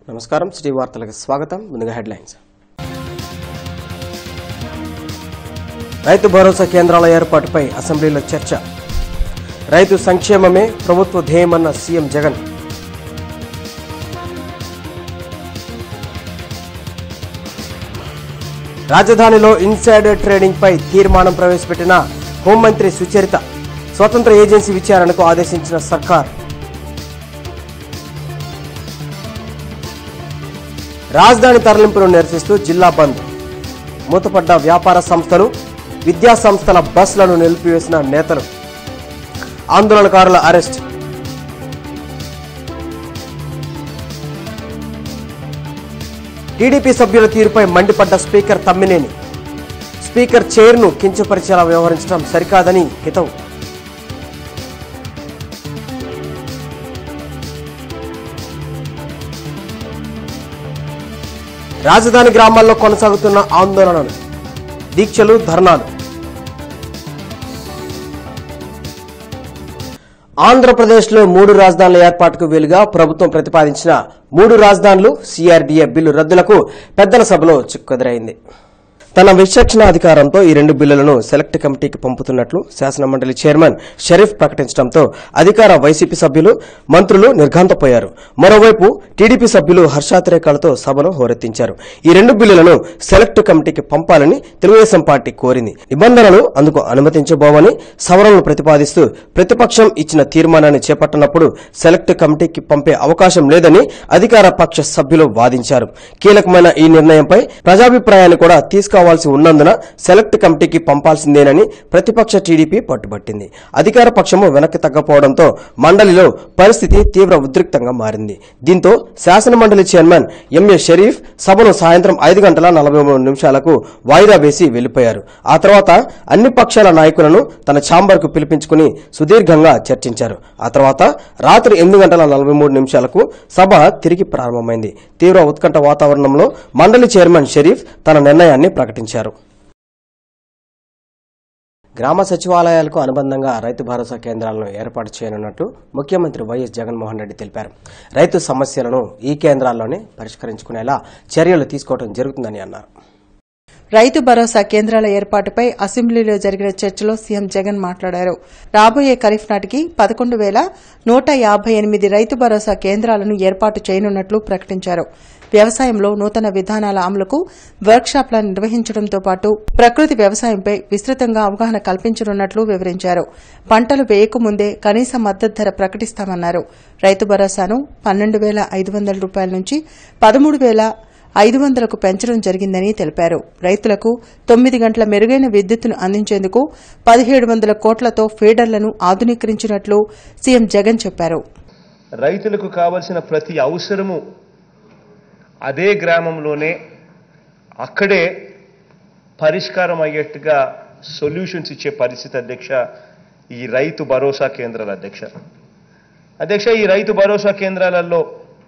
నమస్కారం సిటీ వార్తలకు స్వాగతం ముందుగా హెడ్లైన్స్ రైతు భరోసా కేంద్రాల ఏర్పాటుపై అసెంబ్లీలో చర్చ రైతు సంక్షేమమే ప్రభుత్వ ధ్యేయమన్న సీఎం జగన్ రాజధానిలో ఇన్సైడర్ ట్రేడింగ్ పై తీర్మానం ప్రవేశపెట్టిన హోంమంత్రి సుచరిత స్వతంత్ర ఏజెన్సీ విచారణకు ఆదేశించిన సర్కార్ రాజధాని తరలింపును నిరసిస్తూ జిల్లా బంద్ మూతపడ్డ వ్యాపార సంస్థలు విద్యా సంస్థల బస్సులను నిలిపివేసిన నేతలు ఆందోళనకారుల అరెస్ట్ టీడీపీ సభ్యుల తీరుపై మండిపడ్డ స్పీకర్ తమ్మినేని స్పీకర్ చైర్ను కించపరిచేలా వ్యవహరించడం సరికాదని హితవు రాజధాని గ్రామాల్లో కొనసాగుతున్న ఆందోళనలు దీక్షలు ధర్నాలు ఆంధ్రప్రదేశ్లో మూడు రాజధానుల ఏర్పాటుకు వీలుగా ప్రభుత్వం ప్రతిపాదించిన మూడు రాజధానులు సిఆర్డీఏ బిల్లు రద్దులకు పెద్దల సభలో చిక్కుదిరైంది తన విచక్షణ అధికారంతో ఈ రెండు బిల్లులను సెలెక్ట్ కమిటీకి పంపుతున్నట్లు శాసనమండలి చైర్మన్ షరీఫ్ ప్రకటించడంతో అధికార వైసీపీ సభ్యులు మంత్రులు నిర్ఘాంతపోయారు మరోవైపు టీడీపీ సభ్యులు హర్షాతిరేకాలతో సభను హోరెత్తించారు ఈ రెండు బిల్లులను సెలెక్ట్ కమిటీకి పంపాలని తెలుగుదేశం పార్టీ కోరింది నిబంధనలు అందుకు అనుమతించబోవని సవరణలు ప్రతిపాదిస్తూ ప్రతిపక్షం ఇచ్చిన తీర్మానాన్ని చేపట్టనప్పుడు సెలెక్ట్ కమిటీకి పంపే అవకాశం లేదని అధికార పక్ష సభ్యులు వాదించారు కీలకమైన ఈ నిర్ణయంపై ప్రజాభిప్రాయాన్ని కూడా తీసుకోవాల్సి ఉన్నందున సెలెక్ట్ కమిటీకి పంపాల్సిందేనని ప్రతిపక్ష టీడీపీ పట్టుబట్టింది అధికార పక్షము వెనక్కి తగ్గపోవడంతో మండలిలో పరిస్థితి తీవ్ర ఉద్రిక్తంగా మారింది దీంతో శాసనమండలి చైర్మన్ ఎంఏ షరీఫ్ సభను సాయంత్రం ఐదు గంటల నలభై మూడు నిమిషాలకు వాయిదా వేసి వెళ్లిపోయారు ఆ తర్వాత అన్ని పక్షాల నాయకులను తన ఛాంబర్కు పిలిపించుకుని సుదీర్ఘంగా చర్చించారు ఆ తర్వాత రాత్రి ఎనిమిది గంటల నలభై మూడు నిమిషాలకు సభ తిరిగి ప్రారంభమైంది తీవ్ర ఉత్కంఠ వాతావరణంలో మండలి చైర్మన్ షరీఫ్ తన నిర్ణయాన్ని ప్రకటించారు గ్రామ సచివాలయాలకు అనుబంధంగా రైతు భరోసా కేంద్రాలను ఏర్పాటు చేయనున్నట్లు ముఖ్యమంత్రి వైఎస్ జగన్మోహన్ రెడ్డి తెలిపారు రైతు సమస్యలను ఈ కేంద్రాల్లోనే పరిష్కరించుకునేలా చర్యలు తీసుకోవడం జరుగుతుందని అన్నారు రైతు భరోసా కేంద్రాల ఏర్పాటుపై అసెంబ్లీలో జరిగిన చర్చలో సీఎం జగన్ మాట్లాడారు రాబోయే ఖరీఫ్ నాటికి పదకొండు వేల నూట యాభై ఎనిమిది రైతు భరోసా కేంద్రాలను ఏర్పాటు చేయనున్నట్లు ప్రకటించారు వ్యవసాయంలో నూతన విధానాల అమలుకు వర్క్షాప్లను నిర్వహించడంతో పాటు ప్రకృతి వ్యవసాయంపై విస్తృతంగా అవగాహన కల్పించనున్నట్లు వివరించారు పంటలు వేయకముందే కనీస మద్దతు ధర ప్రకటిస్తామన్నారు రైతు భరోసాను పన్నెండు వేల ఐదు వందల రూపాయల నుంచి పదమూడు వేల ఐదు వందలకు పెంచడం జరిగిందని తెలిపారు రైతులకు తొమ్మిది గంటల మెరుగైన విద్యుత్తును అందించేందుకు పదిహేడు వందల కోట్లతో ఫీడర్లను ఆధునీకరించినట్లు సీఎం జగన్ చెప్పారు రైతులకు కావలసిన ప్రతి అవసరము అదే గ్రామంలోనే అక్కడే పరిష్కారం అయ్యేట్టుగా సొల్యూషన్స్ ఇచ్చే పరిస్థితి అధ్యక్ష ఈ రైతు భరోసా కేంద్రాల అధ్యక్ష అధ్యక్ష ఈ రైతు భరోసా కేంద్రాలలో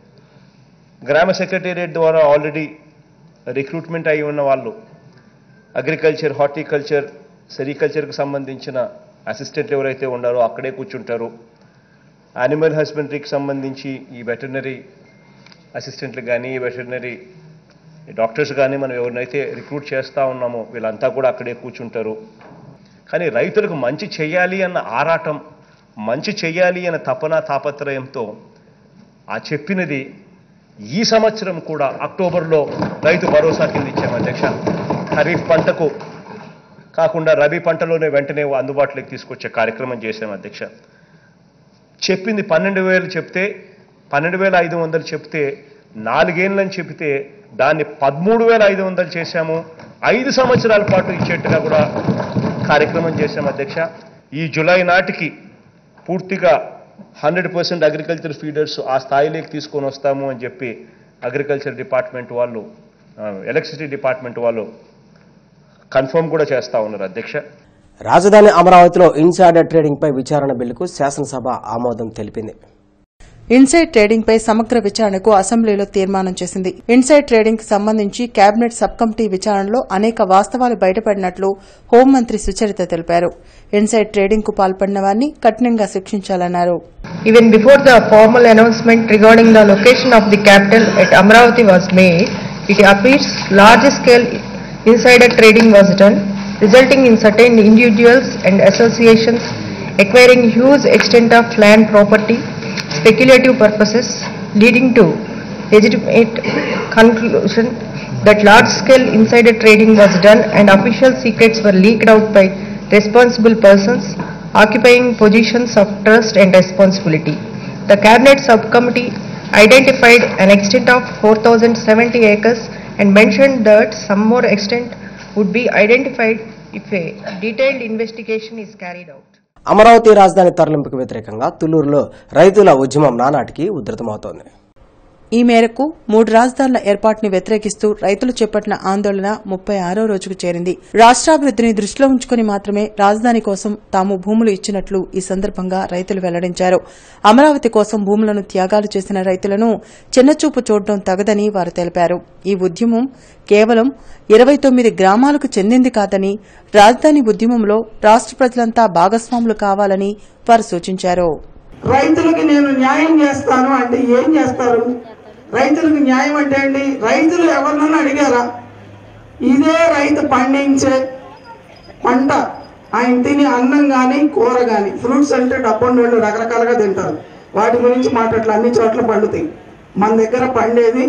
గ్రామ సెక్రటేరియట్ ద్వారా ఆల్రెడీ రిక్రూట్మెంట్ అయి ఉన్న వాళ్ళు అగ్రికల్చర్ హార్టికల్చర్ సెరికల్చర్కి సంబంధించిన అసిస్టెంట్లు ఎవరైతే ఉన్నారో అక్కడే కూర్చుంటారు యానిమల్ హస్బెండరీకి సంబంధించి ఈ వెటర్నరీ అసిస్టెంట్లు కానీ వెటర్నరీ డాక్టర్స్ కానీ మనం ఎవరినైతే రిక్రూట్ చేస్తూ ఉన్నామో వీళ్ళంతా కూడా అక్కడే కూర్చుంటారు కానీ రైతులకు మంచి చేయాలి అన్న ఆరాటం మంచి చేయాలి అన్న తపన తాపత్రయంతో ఆ చెప్పినది ఈ సంవత్సరం కూడా అక్టోబర్లో రైతు భరోసా కింద ఇచ్చాము అధ్యక్ష ఖరీఫ్ పంటకు కాకుండా రబీ పంటలోనే వెంటనే అందుబాటులోకి తీసుకొచ్చే కార్యక్రమం చేశాం అధ్యక్ష చెప్పింది పన్నెండు వేలు చెప్తే పన్నెండు వేల ఐదు వందలు చెప్తే నాలుగేళ్ళని చెప్తే దాన్ని పదమూడు వేల ఐదు వందలు చేశాము ఐదు సంవత్సరాల పాటు ఇచ్చేట్టుగా కూడా కార్యక్రమం చేశాం అధ్యక్ష ఈ జులై నాటికి పూర్తిగా హండ్రెడ్ పర్సెంట్ అగ్రికల్చర్ ఫీడర్స్ ఆ స్థాయిలోకి తీసుకొని వస్తాము అని చెప్పి అగ్రికల్చర్ డిపార్ట్మెంట్ వాళ్ళు ఎలక్ట్రిసిటీ డిపార్ట్మెంట్ వాళ్ళు కన్ఫర్మ్ కూడా చేస్తా ఉన్నారు అధ్యక్ష రాజధాని అమరావతిలో ఇన్సైడర్ ట్రేడింగ్ పై విచారణ బిల్లుకు శాసనసభ ఆమోదం తెలిపింది ఇన్సైడ్ ట్రేడింగ్ పై సమగ్ర విచారణకు అసెంబ్లీలో తీర్మానం చేసింది ఇన్సైడ్ ట్రేడింగ్ కి సంబంధించి కేబినెట్ సబ్ కమిటీ విచారణలో అనేక వాస్తవాలు బయటపడినట్లు హోంమంత్రి సుచరిత తెలిపారు ఇన్సైడ్ ట్రేడింగ్ కు పాల్పడిన వారిని కఠినంగా శిక్షించాలన్నారు Even before the formal announcement regarding the location of the capital at Amravati was made, it appears large-scale insider trading was done, resulting in certain individuals and associations acquiring huge extent of land property, speculative purposes, leading to legitimate conclusion that large-scale insider trading was done and official secrets were leaked out by responsible persons occupying positions of trust and responsibility. The Cabinet Subcommittee identified an extent of 4,070 acres and mentioned that some more extent would be identified if a detailed investigation is carried out. Amaravati రాజధాని తరలింపుకు వ్యతిరేకంగా తుళ్లూరులో రైతుల ఉద్యమం నానాటికి ఉధృతమవుతోంది ఈ మేరకు మూడు రాజధానుల ఏర్పాటుని వ్యతిరేకిస్తూ రైతులు చేపట్టిన ఆందోళన ముప్పై ఆరో రోజుకు చేరింది రాష్ట్రాభివృద్ధిని దృష్టిలో ఉంచుకుని మాత్రమే రాజధాని కోసం తాము భూములు ఇచ్చినట్లు ఈ సందర్భంగా రైతులు వెల్లడించారు అమరావతి కోసం భూములను త్యాగాలు చేసిన రైతులను చిన్నచూపు చూడడం తగదని వారు తెలిపారు ఈ ఉద్యమం కేవలం ఇరవై తొమ్మిది గ్రామాలకు చెందింది కాదని రాజధాని ఉద్యమంలో రాష్ట్ర ప్రజలంతా భాగస్వాములు కావాలని వారు సూచించారు రైతులకి నేను న్యాయం చేస్తాను అంటే ఏం చేస్తారు రైతులకు న్యాయం అంటే అండి రైతులు ఎవరినన్నా అడిగారా ఇదే రైతు పండించే పంట ఆయన తినే అన్నం కానీ కూర కానీ ఫ్రూట్స్ అంటే డబ్బున్నోళ్ళు రకరకాలుగా తింటారు వాటి గురించి మాట్లాడలు అన్ని చోట్ల పండుతాయి మన దగ్గర పండేది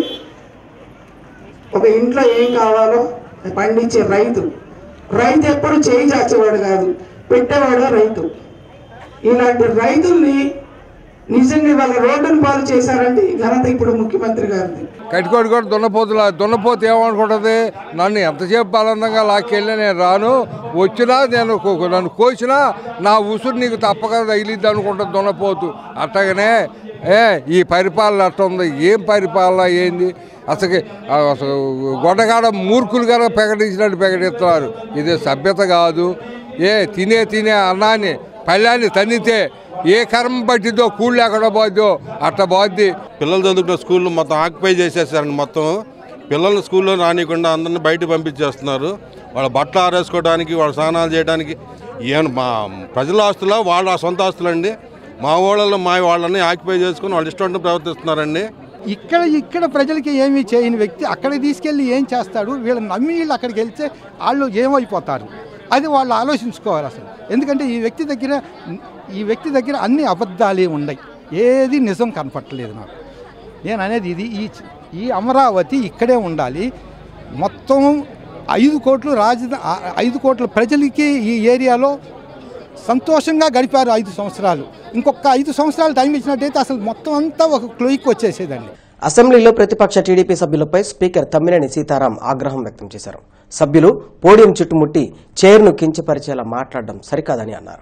ఒక ఇంట్లో ఏం కావాలో పండించే రైతు రైతు ఎప్పుడు చేయి చాచేవాడు కాదు పెట్టేవాడు రైతు ఇలాంటి రైతుల్ని నిజంగా వాళ్ళ రోడ్డును పాలు చేశారంటే ఈ ఘనత ఇప్పుడు ముఖ్యమంత్రి గారిది కటికోటి కూడా దున్నపోతులా దున్నపోతు ఏమనుకుంటుంది నన్ను ఎంతసేపు బలంగా లాక్కెళ్ళి నేను రాను వచ్చినా నేను కో- నన్ను కోసినా నా ఉసురు నీకు తప్పక తగిలిద్ది అనుకుంటుంది దున్నపోతు అట్టగానే ఏ ఈ పరిపాలన అట్ట ఉంది ఏం పరిపాలన ఏంది అసలు అసలు గొడగాడ మూర్ఖులు కనుక ప్రకటించినట్టు ప్రకటిస్తున్నారు ఇది సభ్యత కాదు ఏ తినే తినే అన్నాన్ని పళ్ళాన్ని తన్నితే ఏ కర్మ పట్టిద్దో కూళ్ళు ఎక్కడ పోద్దో అట్ట పోద్ది పిల్లలు చదువుకున్న స్కూళ్ళు మొత్తం ఆక్యుపై చేసేసారండి మొత్తం పిల్లల్ని స్కూల్లో రానియకుండా అందరిని బయట పంపించేస్తున్నారు వాళ్ళ బట్టలు ఆరేసుకోవడానికి వాళ్ళ స్నానాలు చేయడానికి ఏమన్నా మా ప్రజల ఆస్తులా వాళ్ళ సొంత ఆస్తులండి మా వాళ్ళలో మా వాళ్ళని ఆక్యుపై చేసుకుని వాళ్ళు ఇష్టం ప్రవర్తిస్తున్నారండి ఇక్కడ ఇక్కడ ప్రజలకి ఏమీ చేయని వ్యక్తి అక్కడికి తీసుకెళ్ళి ఏం చేస్తాడు వీళ్ళని నమ్మి వీళ్ళు అక్కడికి వెళ్తే వాళ్ళు ఏమైపోతారు అది వాళ్ళు ఆలోచించుకోవాలి అసలు ఎందుకంటే ఈ వ్యక్తి దగ్గర ఈ వ్యక్తి దగ్గర అన్ని అబద్ధాలే ఉన్నాయి ఏది నిజం కనపట్టలేదు నాకు నేను అనేది ఇది ఈ ఈ అమరావతి ఇక్కడే ఉండాలి మొత్తం ఐదు కోట్లు రాజధా ఆ- ఐదు కోట్ల ప్రజలకి ఈ ఏరియాలో సంతోషంగా గడిపారు ఐదు సంవత్సరాలు ఇంకొక ఐదు సంవత్సరాలు టైం ఇచ్చినట్టయితే అసలు మొత్తం అంతా ఒక క్లోయిక్ వచ్చేసేదండి అసెంబ్లీలో ప్రతిపక్ష టీడీపీ సభ్యులపై స్పీకర్ తమ్మినేని సీతారాం ఆగ్రహం వ్యక్తం చేశారు సభ్యులు పోడియం చుట్టుముట్టి చైర్ను కించపరిచేలా మాట్లాడడం సరికాదని అన్నారు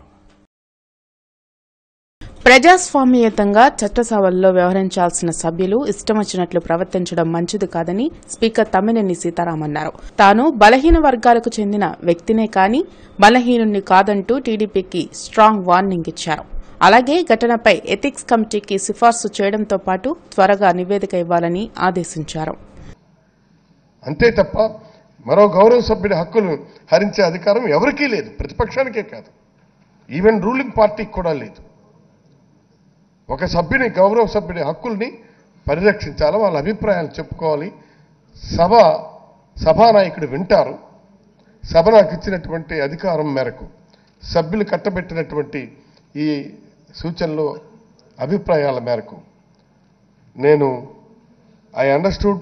ప్రజాస్వామ్యయుతంగా చట్టసభల్లో వ్యవహరించాల్సిన సభ్యులు ఇష్టం వచ్చినట్లు ప్రవర్తించడం మంచిది కాదని స్పీకర్ తమ్మినేని సీతారాం అన్నారు తాను బలహీన వర్గాలకు చెందిన వ్యక్తినే కాని బలహీనుణ్ణి కాదంటూ టీడీపీకి స్ట్రాంగ్ వార్నింగ్ ఇచ్చారు అలాగే ఘటనపై ఎథిక్స్ కమిటీకి సిఫార్సు చేయడంతో పాటు త్వరగా నివేదిక ఇవ్వాలని ఆదేశించారు అంతే తప్ప మరో గౌరవ సభ్యుడి హక్కులు హరించే అధికారం ఎవరికీ లేదు ప్రతిపక్షానికే కాదు ఈవెన్ రూలింగ్ పార్టీకి కూడా లేదు ఒక సభ్యుని గౌరవ సభ్యుడి హక్కుల్ని పరిరక్షించాలి వాళ్ళ అభిప్రాయాలు చెప్పుకోవాలి సభ సభానాయకుడు వింటారు సభ నాకు ఇచ్చినటువంటి అధికారం మేరకు సభ్యులు కట్టబెట్టినటువంటి ఈ సూచనలు అభిప్రాయాల మేరకు నేను I understood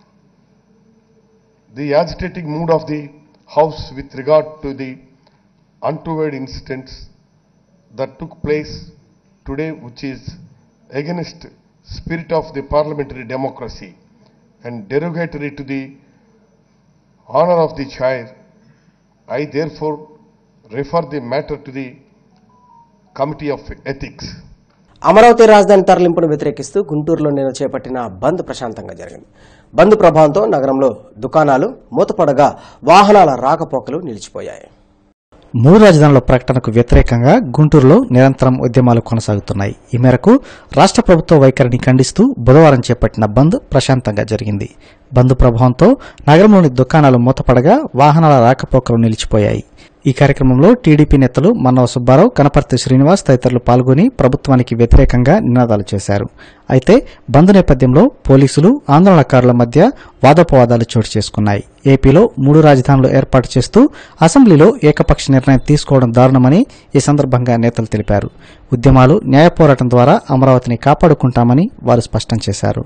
the agitating mood of the House with regard to the untoward incidents that took place today, which is against spirit of the parliamentary democracy and derogatory to the honor of the chair. I therefore refer the matter to the Committee of Ethics. Amaravati రాజధాని తరలింపును వ్యతిరేకిస్తూ గుంటూరులో నేను చేపట్టిన బంద్ ప్రశాంతంగా జరిగింది బంద్ ప్రభావంతో నగరంలో దుకాణాలు మూతపడగా వాహనాల రాకపోకలు నిలిచిపోయాయి మూడు రాజధానుల ప్రకటనకు వ్యతిరేకంగా గుంటూరులో నిరంతరం ఉద్యమాలు కొనసాగుతున్నాయి ఈ మేరకు రాష్ట్ర ప్రభుత్వ వైఖరిని ఖండిస్తూ బుధవారం చేపట్టిన బంద్ ప్రశాంతంగా జరిగింది బంద్ ప్రభావంతో నగరంలోని దుకాణాలు మూతపడగా వాహనాల రాకపోకలు నిలిచిపోయాయి ఈ కార్యక్రమంలో టీడీపీ నేతలు మన్నవ సుబ్బారావు కనపర్తి శ్రీనివాస్ తదితరులు పాల్గొని ప్రభుత్వానికి వ్యతిరేకంగా నినాదాలు చేశారు అయితే బంద్ నేపథ్యంలో పోలీసులు ఆందోళనకారుల మధ్య వాదోపవాదాలు చోటు చేసుకున్నాయి ఏపీలో మూడు రాజధానులు ఏర్పాటు చేస్తూ అసెంబ్లీలో ఏకపక్ష నిర్ణయం తీసుకోవడం దారుణమని ఈ సందర్భంగా నేతలు తెలిపారు ఉద్యమాలు న్యాయ పోరాటం ద్వారా అమరావతిని కాపాడుకుంటామని వారు స్పష్టం చేశారు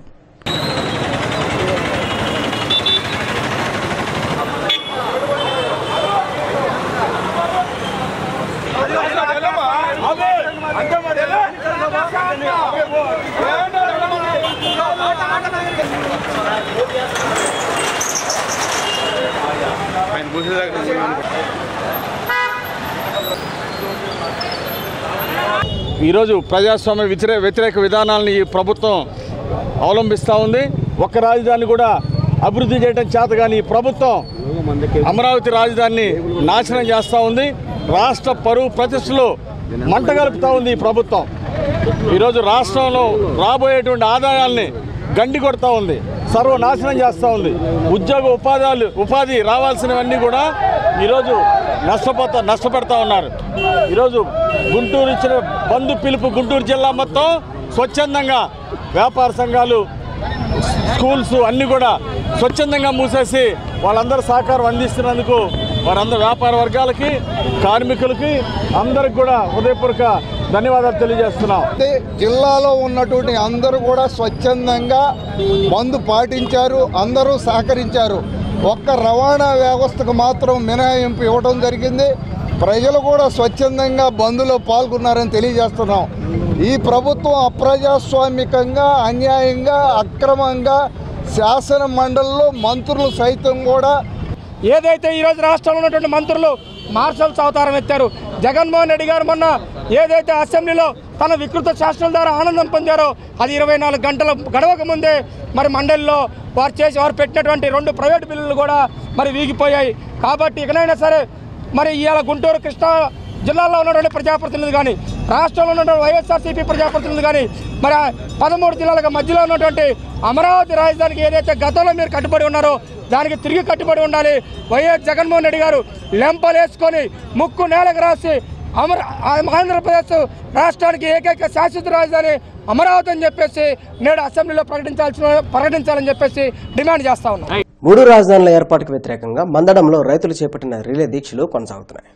ఈరోజు ప్రజాస్వామ్య వ్యతిరే వ్యతిరేక విధానాలను ఈ ప్రభుత్వం అవలంబిస్తూ ఉంది ఒక్క రాజధాని కూడా అభివృద్ధి చేయడం చేత కానీ ఈ ప్రభుత్వం అమరావతి రాజధానిని నాశనం చేస్తూ ఉంది రాష్ట్ర పరువు ప్రతిష్టలు మంట కలుపుతూ ఉంది ఈ ప్రభుత్వం ఈరోజు రాష్ట్రంలో రాబోయేటువంటి ఆదాయాల్ని గండి కొడతా ఉంది సర్వనాశనం చేస్తూ ఉంది ఉద్యోగ ఉపాధాలు ఉపాధి రావాల్సినవన్నీ కూడా ఈరోజు నష్టపోతా నష్టపెడతా ఉన్నారు ఈరోజు గుంటూరు ఇచ్చిన బంధు పిలుపు గుంటూరు జిల్లా మొత్తం స్వచ్ఛందంగా వ్యాపార సంఘాలు స్కూల్స్ అన్నీ కూడా స్వచ్ఛందంగా మూసేసి వాళ్ళందరూ సహకారం అందిస్తున్నందుకు వారందరూ వ్యాపార వర్గాలకి కార్మికులకి అందరికి కూడా హృదయపూర్వక ధన్యవాదాలు తెలియజేస్తున్నాం అయితే జిల్లాలో ఉన్నటువంటి అందరూ కూడా స్వచ్ఛందంగా బంద్ పాటించారు అందరూ సహకరించారు ఒక్క రవాణా వ్యవస్థకు మాత్రం మినహాయింపు ఇవ్వడం జరిగింది ప్రజలు కూడా స్వచ్ఛందంగా బంద్లో పాల్గొన్నారని తెలియజేస్తున్నాం ఈ ప్రభుత్వం అప్రజాస్వామికంగా అన్యాయంగా అక్రమంగా శాసన మండలిలో మంత్రులు సైతం కూడా ఏదైతే ఈరోజు రాష్ట్రంలో ఉన్నటువంటి మంత్రులు మార్షల్స్ అవతారం ఎత్తారు జగన్మోహన్ రెడ్డి గారు మొన్న ఏదైతే అసెంబ్లీలో తన వికృత శాసనం ద్వారా ఆనందం పొందారో అది ఇరవై నాలుగు గంటల గడవక ముందే మరి మండలిలో వారు చేసి వారు పెట్టినటువంటి రెండు ప్రైవేట్ బిల్లులు కూడా మరి వీగిపోయాయి కాబట్టి ఇకనైనా సరే మరి ఇవాళ గుంటూరు కృష్ణా జిల్లాలో ఉన్నటువంటి ప్రజాప్రతినిధులు కానీ రాష్ట్రంలో ఉన్నటువంటి వైఎస్ఆర్సీపీ ప్రజాప్రతినిధులు కానీ మరి ఆ పదమూడు జిల్లాలకు మధ్యలో ఉన్నటువంటి అమరావతి రాజధానికి ఏదైతే గతంలో మీరు కట్టుబడి ఉన్నారో దానికి తిరిగి కట్టుబడి ఉండాలి వైఎస్ జగన్మోహన్ రెడ్డి గారు లెంపలు వేసుకొని ముక్కు నేలకు రాసి అమర ఆంధ్రప్రదేశ్ రాష్ట్రానికి ఏకైక శాశ్వత రాజధాని అమరావతి అని చెప్పేసి నేడు అసెంబ్లీలో ప్రకటించాల్సిన ప్రకటించాలని చెప్పేసి డిమాండ్ చేస్తా ఉన్నాం మూడు రాజధానుల ఏర్పాటుకు వ్యతిరేకంగా మందడంలో రైతులు చేపట్టిన రిలే దీక్షలు కొనసాగుతున్నాయి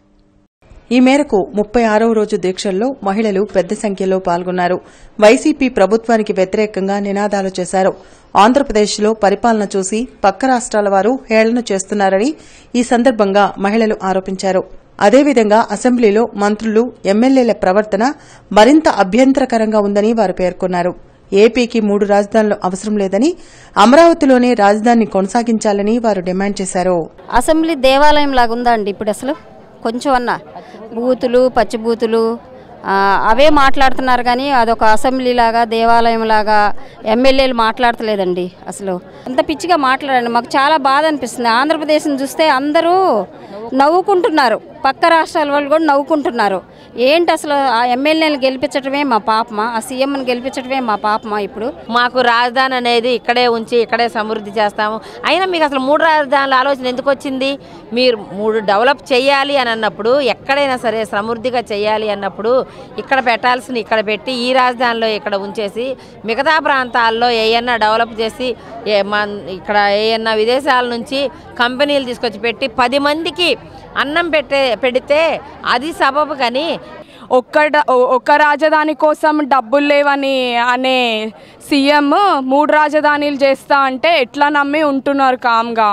ఈ మేరకు ముప్పై ఆరవ రోజు దీక్షల్లో మహిళలు పెద్ద సంఖ్యలో పాల్గొన్నారు వైసీపీ ప్రభుత్వానికి వ్యతిరేకంగా నినాదాలు చేశారు ఆంధ్రప్రదేశ్లో పరిపాలన చూసి పక్క రాష్ట్రాల వారు హేళన చేస్తున్నారని ఈ సందర్భంగా మహిళలు ఆరోపించారు అదేవిధంగా అసెంబ్లీలో మంత్రులు ఎమ్మెల్యేల ప్రవర్తన మరింత అభ్యంతరకరంగా ఉందని వారు పేర్కొన్నారు ఏపీకి మూడు రాజధానులు అవసరం లేదని అమరావతిలోనే రాజధానిని కొనసాగించాలని వారు డిమాండ్ చేశారు అసెంబ్లీ దేవాలయం లాగా ఉందా అండి ఇప్పుడు అసలు కొంచెం అన్న బూతులు పచ్చి బూతులు ఆ, అవే మాట్లాడుతున్నారు కానీ అదొక అసెంబ్లీ లాగా దేవాలయం లాగా ఎమ్మెల్యేలు మాట్లాడతలేదండి అసలు అంత పిచ్చిగా మాట్లాడండి మాకు చాలా బాధ అనిపిస్తుంది ఆంధ్రప్రదేశ్ని చూస్తే అందరూ నవ్వుకుంటున్నారు పక్క రాష్ట్రాల వాళ్ళు కూడా నవ్వుకుంటున్నారు ఏంటి అసలు ఆ ఎమ్మెల్యేని గెలిపించడమే మా పాపమా ఆ సీఎంని గెలిపించడమే మా పాపమా ఇప్పుడు మాకు రాజధాని అనేది ఇక్కడే ఉంచి ఇక్కడే సమృద్ధి చేస్తాము అయినా మీకు అసలు మూడు రాజధానుల ఆలోచన ఎందుకు వచ్చింది మీరు మూడు డెవలప్ చేయాలి అని అన్నప్పుడు ఎక్కడైనా సరే సమృద్ధిగా చేయాలి అన్నప్పుడు ఇక్కడ పెట్టాల్సిన ఇక్కడ పెట్టి ఈ రాజధానిలో ఇక్కడ ఉంచేసి మిగతా ప్రాంతాల్లో ఏయన్నా డెవలప్ చేసి ఏ మన ఇక్కడ ఏయన్నా విదేశాల నుంచి కంపెనీలు తీసుకొచ్చి పెట్టి పది మందికి అన్నం పెట్టే పెడితే అది సబబు కానీ ఒక్క డ- ఒక్క రాజధాని కోసం డబ్బులు లేవని అనే సీఎం మూడు రాజధానీలు చేస్తా అంటే ఎట్లా నమ్మి ఉంటున్నారు కామ్గా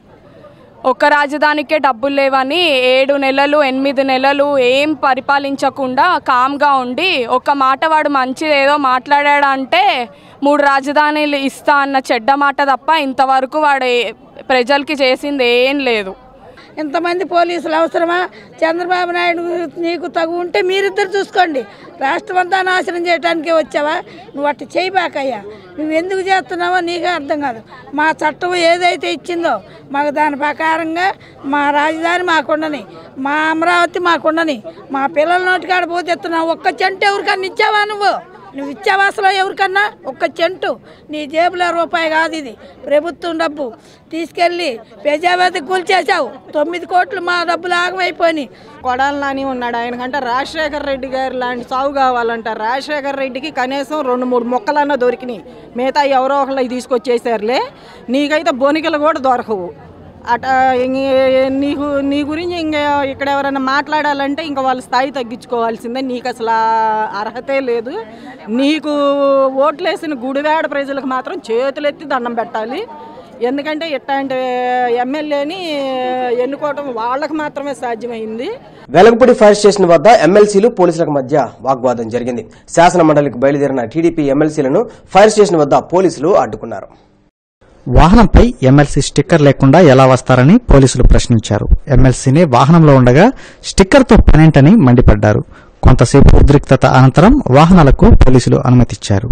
ఒక్క రాజధానికే డబ్బులు లేవని ఏడు నెలలు ఎనిమిది నెలలు ఏం పరిపాలించకుండా కామ్గా ఉండి ఒక మాట వాడు మంచిది ఏదో మాట్లాడాడంటే మూడు రాజధానీలు ఇస్తా అన్న చెడ్డ మాట తప్ప ఇంతవరకు వాడు ఏ- ప్రజలకి చేసింది ఏం లేదు ఇంతమంది పోలీసులు అవసరమా చంద్రబాబు నాయుడు నీకు తగు ఉంటే మీరిద్దరు చూసుకోండి రాష్ట్రం అంతా నాశనం చేయడానికి వచ్చావా నువ్వు అట్టు చేయబాకయ్యా నువ్వు ఎందుకు చేస్తున్నావో నీకే అర్థం కాదు మా చట్టం ఏదైతే ఇచ్చిందో మాకు దాని ప్రకారంగా మా రాజధాని మాకుండని మా అమరావతి మాకుండని మా పిల్లల నోటికాడ పోతెత్తున్నావు ఒక్క చెంట ఎవరికన్నా ఇచ్చావా నువ్వు నువ్వు ఇచ్చావా అసలు ఎవరికన్నా ఒక్క చెంటు నీ జేబులో రూపాయి కాదు ఇది ప్రభుత్వం డబ్బు తీసుకెళ్ళి ప్రజావేది కూల్చేశావు తొమ్మిది కోట్లు మా డబ్బులు ఆగమైపోయినాయి కొడాలి నాని ఉన్నాడు ఆయనకంటే రాజశేఖర రెడ్డి గారు లాంటి సాగు కావాలంట రాజశేఖర రెడ్డికి కనీసం రెండు మూడు మొక్కలన్నా దొరికినాయి మిగతా ఎవరో ఒకళ్ళు తీసుకొచ్చేసారులే నీకైతే బొనికలు కూడా దొరకవు అట ఇంక- నీకు నీ గురించి ఇంక ఇక్కడ ఎవరైనా మాట్లాడాలంటే ఇంకా వాళ్ళ స్థాయి తగ్గించుకోవాల్సిందే నీకు అసలు ఆ అర్హతే లేదు నీకు ఓట్లేసిన గుడివాడ ప్రజలకు మాత్రం చేతులెత్తి దండం పెట్టాలి ఎందుకంటే ఇట్లాంటి ఎమ్మెల్యేని ఎన్నుకోవడం వాళ్ళకి మాత్రమే సాధ్యమైంది వెలగపూడి ఫైర్ స్టేషన్ వద్ద ఎమ్మెల్సీలు పోలీసులకు మధ్య వాగ్వాదం జరిగింది శాసన మండలికి బయలుదేరిన టీడీపీ ఎమ్మెల్సీలను ఫైర్ స్టేషన్ వద్ద పోలీసులు అడ్డుకున్నారు వాహనంపై ఎమ్మెల్సీ స్టిక్కర్ లేకుండా ఎలా వస్తారని పోలీసులు ప్రశ్నించారు ఎమ్మెల్సీనే వాహనంలో ఉండగా స్టిక్కర్తో పనేంటని మండిపడ్డారు కొంతసేపు ఉద్రిక్తత అనంతరం వాహనాలకు పోలీసులు అనుమతిచ్చారు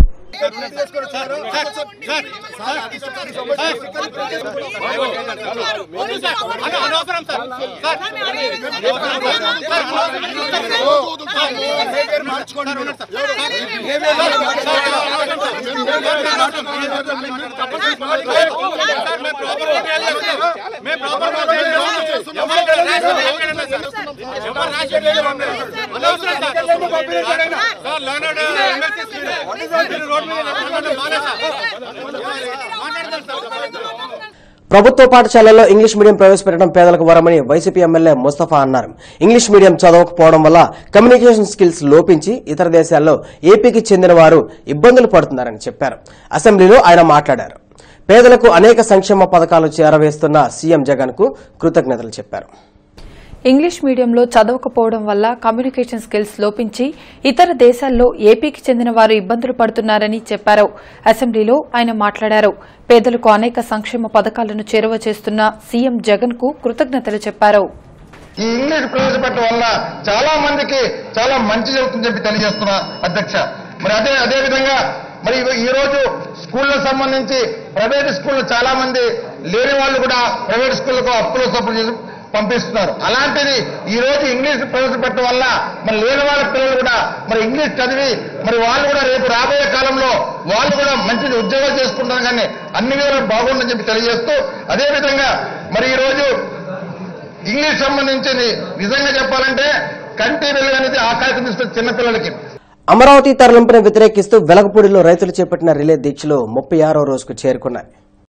ప్రభుత్వ పాఠశాలల్లో ఇంగ్లీష్ మీడియం ప్రవేశపెట్టడం పేదలకు వరమని వైసీపీ ఎమ్మెల్యే ముస్తఫా అన్నారు ఇంగ్లీష్ మీడియం చదవకపోవడం వల్ల కమ్యూనికేషన్ స్కిల్స్ లోపించి ఇతర దేశాల్లో ఏపీకి చెందిన వారు ఇబ్బందులు పడుతున్నారని చెప్పారు అసెంబ్లీలో ఆయన మాట్లాడారు పేదలకు అనేక సంక్షేమ పథకాలు చేరవేస్తున్న సీఎం జగన్ కు కృతజ్ఞతలు చెప్పారు ఇంగ్లీష్ మీడియంలో చదవకపోవడం వల్ల కమ్యూనికేషన్ స్కిల్స్ లోపించి ఇతర దేశాల్లో ఏపీకి చెందిన వారు ఇబ్బందులు పడుతున్నారని చెప్పారు అసెంబ్లీలో ఆయన మాట్లాడారు పేదలకు అనేక సంక్షేమ పథకాలను చేరువ చేస్తున్న సీఎం జగన్ కు కృతజ్ఞతలు చెప్పారు ఈ ఇంగ్లీష్ ప్రవేశపెట్టడం వల్ల చాలా మందికి చాలా మంచి జరుగుతుందని చెప్పి తెలియజేస్తున్నా అధ్యక్ష మరి అదే అదే విధంగా మరి ఈ- ఈ రోజు స్కూళ్ళకు సంబంధించి ప్రైవేట్ స్కూళ్ళు చాలా మంది లేని వాళ్ళు కూడా ప్రైవేట్ స్కూళ్ళకు అప్పులు సప్పులు చేసి పంపిస్తున్నారు అలాంటిది ఈ రోజు ఇంగ్లీష్ ప్రవేశపెట్టడం వల్ల మరి లేని వాళ్ళ పిల్లలు కూడా మరి ఇంగ్లీష్ చదివి మరి వాళ్ళు కూడా రేపు రాబోయే కాలంలో వాళ్ళు కూడా మంచి ఉద్యోగాలు చేసుకుంటారు కానీ అన్ని విధాలు బాగుందని చెప్పి తెలియజేస్తూ అదే విధంగా మరి ఈ రోజు ఇంగ్లీష్ సంబంధించింది నిజంగా చెప్పాలంటే కంటి వెలుగు అనేది ఆకాశం ఇస్తుంది చిన్నపిల్లలకి అమరావతి తరలింపును వ్యతిరేకిస్తూ వెలగపూడిలో రైతులు చేపట్టిన రిలే దీక్షలు ముప్పై ఆరో రోజుకు చేరుకున్నాయి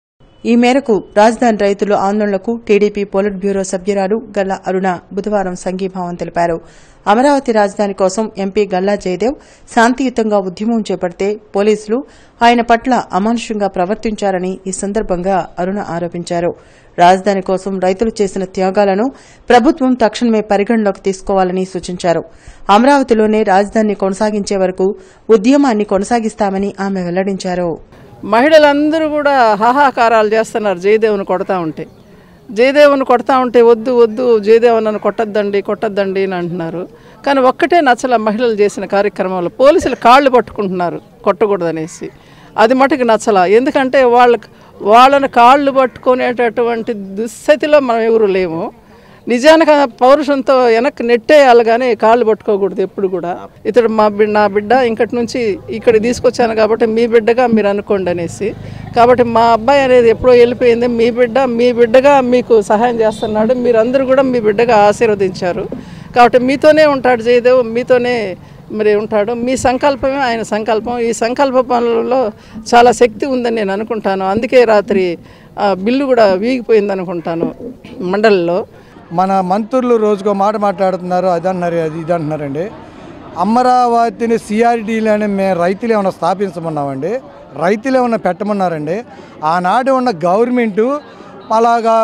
ఈ మేరకు రాజధాని రైతులు ఆందోళనకు టీడీపీ పొలిట్ బ్యూరో సభ్యురాలు గల్లా అరుణ బుధవారం సంఘీభావం తెలిపారు అమరావతి రాజధాని కోసం ఎంపీ గల్లా జయదేవ్ శాంతియుతంగా ఉద్యమం చేపడితే పోలీసులు ఆయన పట్ల అమానుషంగా ప్రవర్తించారని ఈ సందర్భంగా అరుణ ఆరోపించారు రాజధాని కోసం రైతులు చేసిన త్యాగాలను ప్రభుత్వం తక్షణమే పరిగణలోకి తీసుకోవాలని సూచించారు అమరావతిలోనే రాజధానిని కొనసాగించే వరకు ఉద్యమాన్ని కొనసాగిస్తామని ఆమె వెల్లడించారు మహిళలందరూ కూడా హాహాకారాలు చేస్తున్నారు జయదేవుని కొడతా ఉంటే జయదేవుని కొడతా ఉంటే వద్దు వద్దు జయదేవన్ నన్ను కొట్టద్దండి కొట్టద్దండి అని అంటున్నారు కానీ ఒక్కటే నచ్చల మహిళలు చేసిన కార్యక్రమంలో పోలీసులు కాళ్ళు పట్టుకుంటున్నారు కొట్టకూడదనేసి అది మటుకు నచ్చల ఎందుకంటే వాళ్ళ వాళ్ళని కాళ్ళు పట్టుకునేటటువంటి దుస్థితిలో మనం ఎవరు లేము నిజానికి ఆ పౌరుషంతో వెనక్కి నెట్టేయాలి కానీ కాళ్ళు పట్టుకోకూడదు ఎప్పుడు కూడా ఇతడు మా బిడ్డ నా బిడ్డ ఇంకటి నుంచి ఇక్కడ తీసుకొచ్చాను కాబట్టి మీ బిడ్డగా మీరు అనుకోండి అనేసి కాబట్టి మా అబ్బాయి అనేది ఎప్పుడో వెళ్ళిపోయింది మీ బిడ్డ మీ బిడ్డగా మీకు సహాయం చేస్తున్నాడు మీరందరూ కూడా మీ బిడ్డగా ఆశీర్వదించారు కాబట్టి మీతోనే ఉంటాడు జయదేవ్ మీతోనే మరి ఉంటాడు మీ సంకల్పమే ఆయన సంకల్పం ఈ సంకల్ప పనులలో చాలా శక్తి ఉందని నేను అనుకుంటాను అందుకే రాత్రి ఆ బిల్లు కూడా వీగిపోయింది అనుకుంటాను మండలిలో మన మంత్రులు రోజుకో మాట మాట్లాడుతున్నారు అది అంటున్నారు అది ఇది అంటున్నారండి అమరావతిని సిఆర్డీలని మేము రైతులు ఏమైనా స్థాపించమన్నామండి రైతులు ఏమైనా పెట్టమన్నారండి ఆనాడు ఉన్న గవర్నమెంటు అలాగా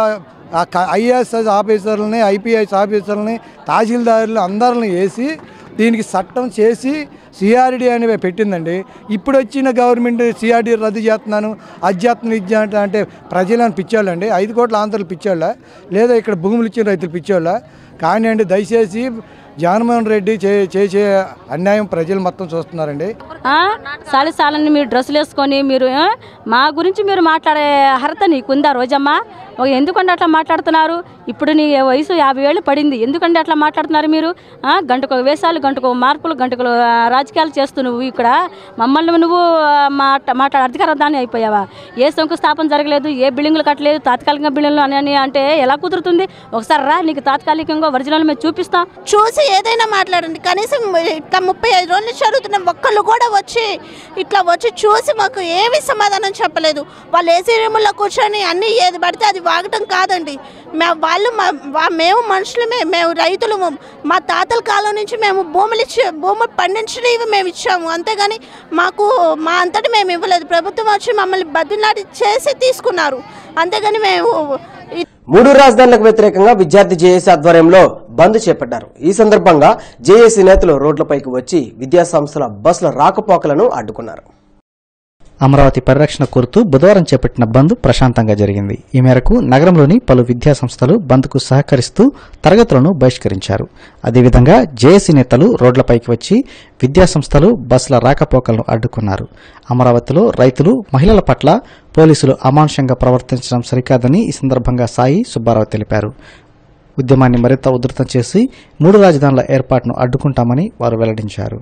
ఐఏఎస్ ఆఫీసర్లని ఐపీఎస్ ఆఫీసర్లని తహసీల్దారులు అందరిని వేసి దీనికి చట్టం చేసి సిఆర్డి అని పెట్టిందండి ఇప్పుడు వచ్చిన గవర్నమెంట్ సిఆర్డి రద్దు చేస్తున్నాను అది చేస్తున్నాను ఇది చేస్తున్నాను అంటే ప్రజలను పిచ్చోళ్ళండి ఐదు కోట్ల ఆంధ్రులు పిచ్చోళ్ళ లేదా ఇక్కడ భూములు ఇచ్చిన రైతులు పిచ్చోళ్ళ కానీ అండి దయచేసి జగన్మోహన్ రెడ్డి చే- చేసే అన్యాయం ప్రజలు మొత్తం చూస్తున్నారండి ఆ? సాలి సాలని మీరు డ్రెస్సులు వేసుకొని మీరు ఆ? మా గురించి మీరు మాట్లాడే అర్హత నీకుందా రోజమ్మా ఓ, ఎందుకంటే అట్లా మాట్లాడుతున్నారు ఇప్పుడు నీ వయసు యాభై ఏళ్ళు పడింది ఎందుకంటే అట్లా మాట్లాడుతున్నారు మీరు ఆ? గంటకు ఒక వేషాలు గంటకు ఒక మార్పులు గంటకు ఆ, రాజకీయాలు చేస్తూ నువ్వు ఇక్కడ మమ్మల్ని నువ్వు ఆ, మాట మాట్లాడే అధికార దాన్ని అయిపోయావా ఏ శంకుస్థాపన జరగలేదు ఏ బిల్డింగ్లు కట్టలేదు తాత్కాలికంగా బిల్డింగ్లు అని అని అంటే ఎలా కుదురుతుంది ఒకసారి రా నీకు తాత్కాలికంగా ఒరిజినల్ మేము చూపిస్తాం చూసి ఏదైనా మాట్లాడండి కనీసం ఇట్లా ముప్పై ఐదు రోజుల నుంచి అడుగుతున్నాం ఒక్కళ్ళు కూడా వచ్చి ఇట్లా వచ్చి చూసి మాకు ఏమి సమాధానం చెప్పలేదు వాళ్ళు ఏసీ రూముల్లో కూర్చొని అన్నీ ఏది పడితే అది వాగటం కాదండి మేము వాళ్ళు మా- వా- మేము మనుషులమే మేము రైతులు మా తాతల కాలం నుంచి మేము భూములు ఇచ్చి భూములు పండించడం మేము ఇచ్చాము అంతేగాని మాకు మా అంతటి మేము ఇవ్వలేదు ప్రభుత్వం వచ్చి మమ్మల్ని బదిలాడి చేసి తీసుకున్నారు అంతేగాని మేము ఈ మూడు రాజధానులకు వ్యతిరేకంగా విద్యార్థి జేఏసీ ఆధ్వర్యంలో బంద్ చేపట్టారు ఈ సందర్భంగా జేఏసీ నేతలు రోడ్లపైకి వచ్చి విద్యాసంస్థల బస్సుల రాకపోకలను అడ్డుకున్నారు అమరావతి పరిరక్షణ కోరుతూ బుధవారం చేపట్టిన బంద్ ప్రశాంతంగా జరిగింది ఈ మేరకు నగరంలోని పలు విద్యా సంస్థలు బంద్కు సహకరిస్తూ తరగతులను బహిష్కరించారు అదేవిధంగా జేఏసీ నేతలు రోడ్లపైకి వచ్చి విద్యా సంస్థలు బస్సుల రాకపోకలను అడ్డుకున్నారు అమరావతిలో రైతులు మహిళల పట్ల పోలీసులు అమానుషంగా ప్రవర్తించడం సరికాదని ఈ సందర్భంగా సాయి సుబ్బారావు తెలిపారు ఉద్యమాన్ని మరింత ఉధృతం చేసి మూడు రాజధానుల ఏర్పాటును అడ్డుకుంటామని వారు వెల్లడించారు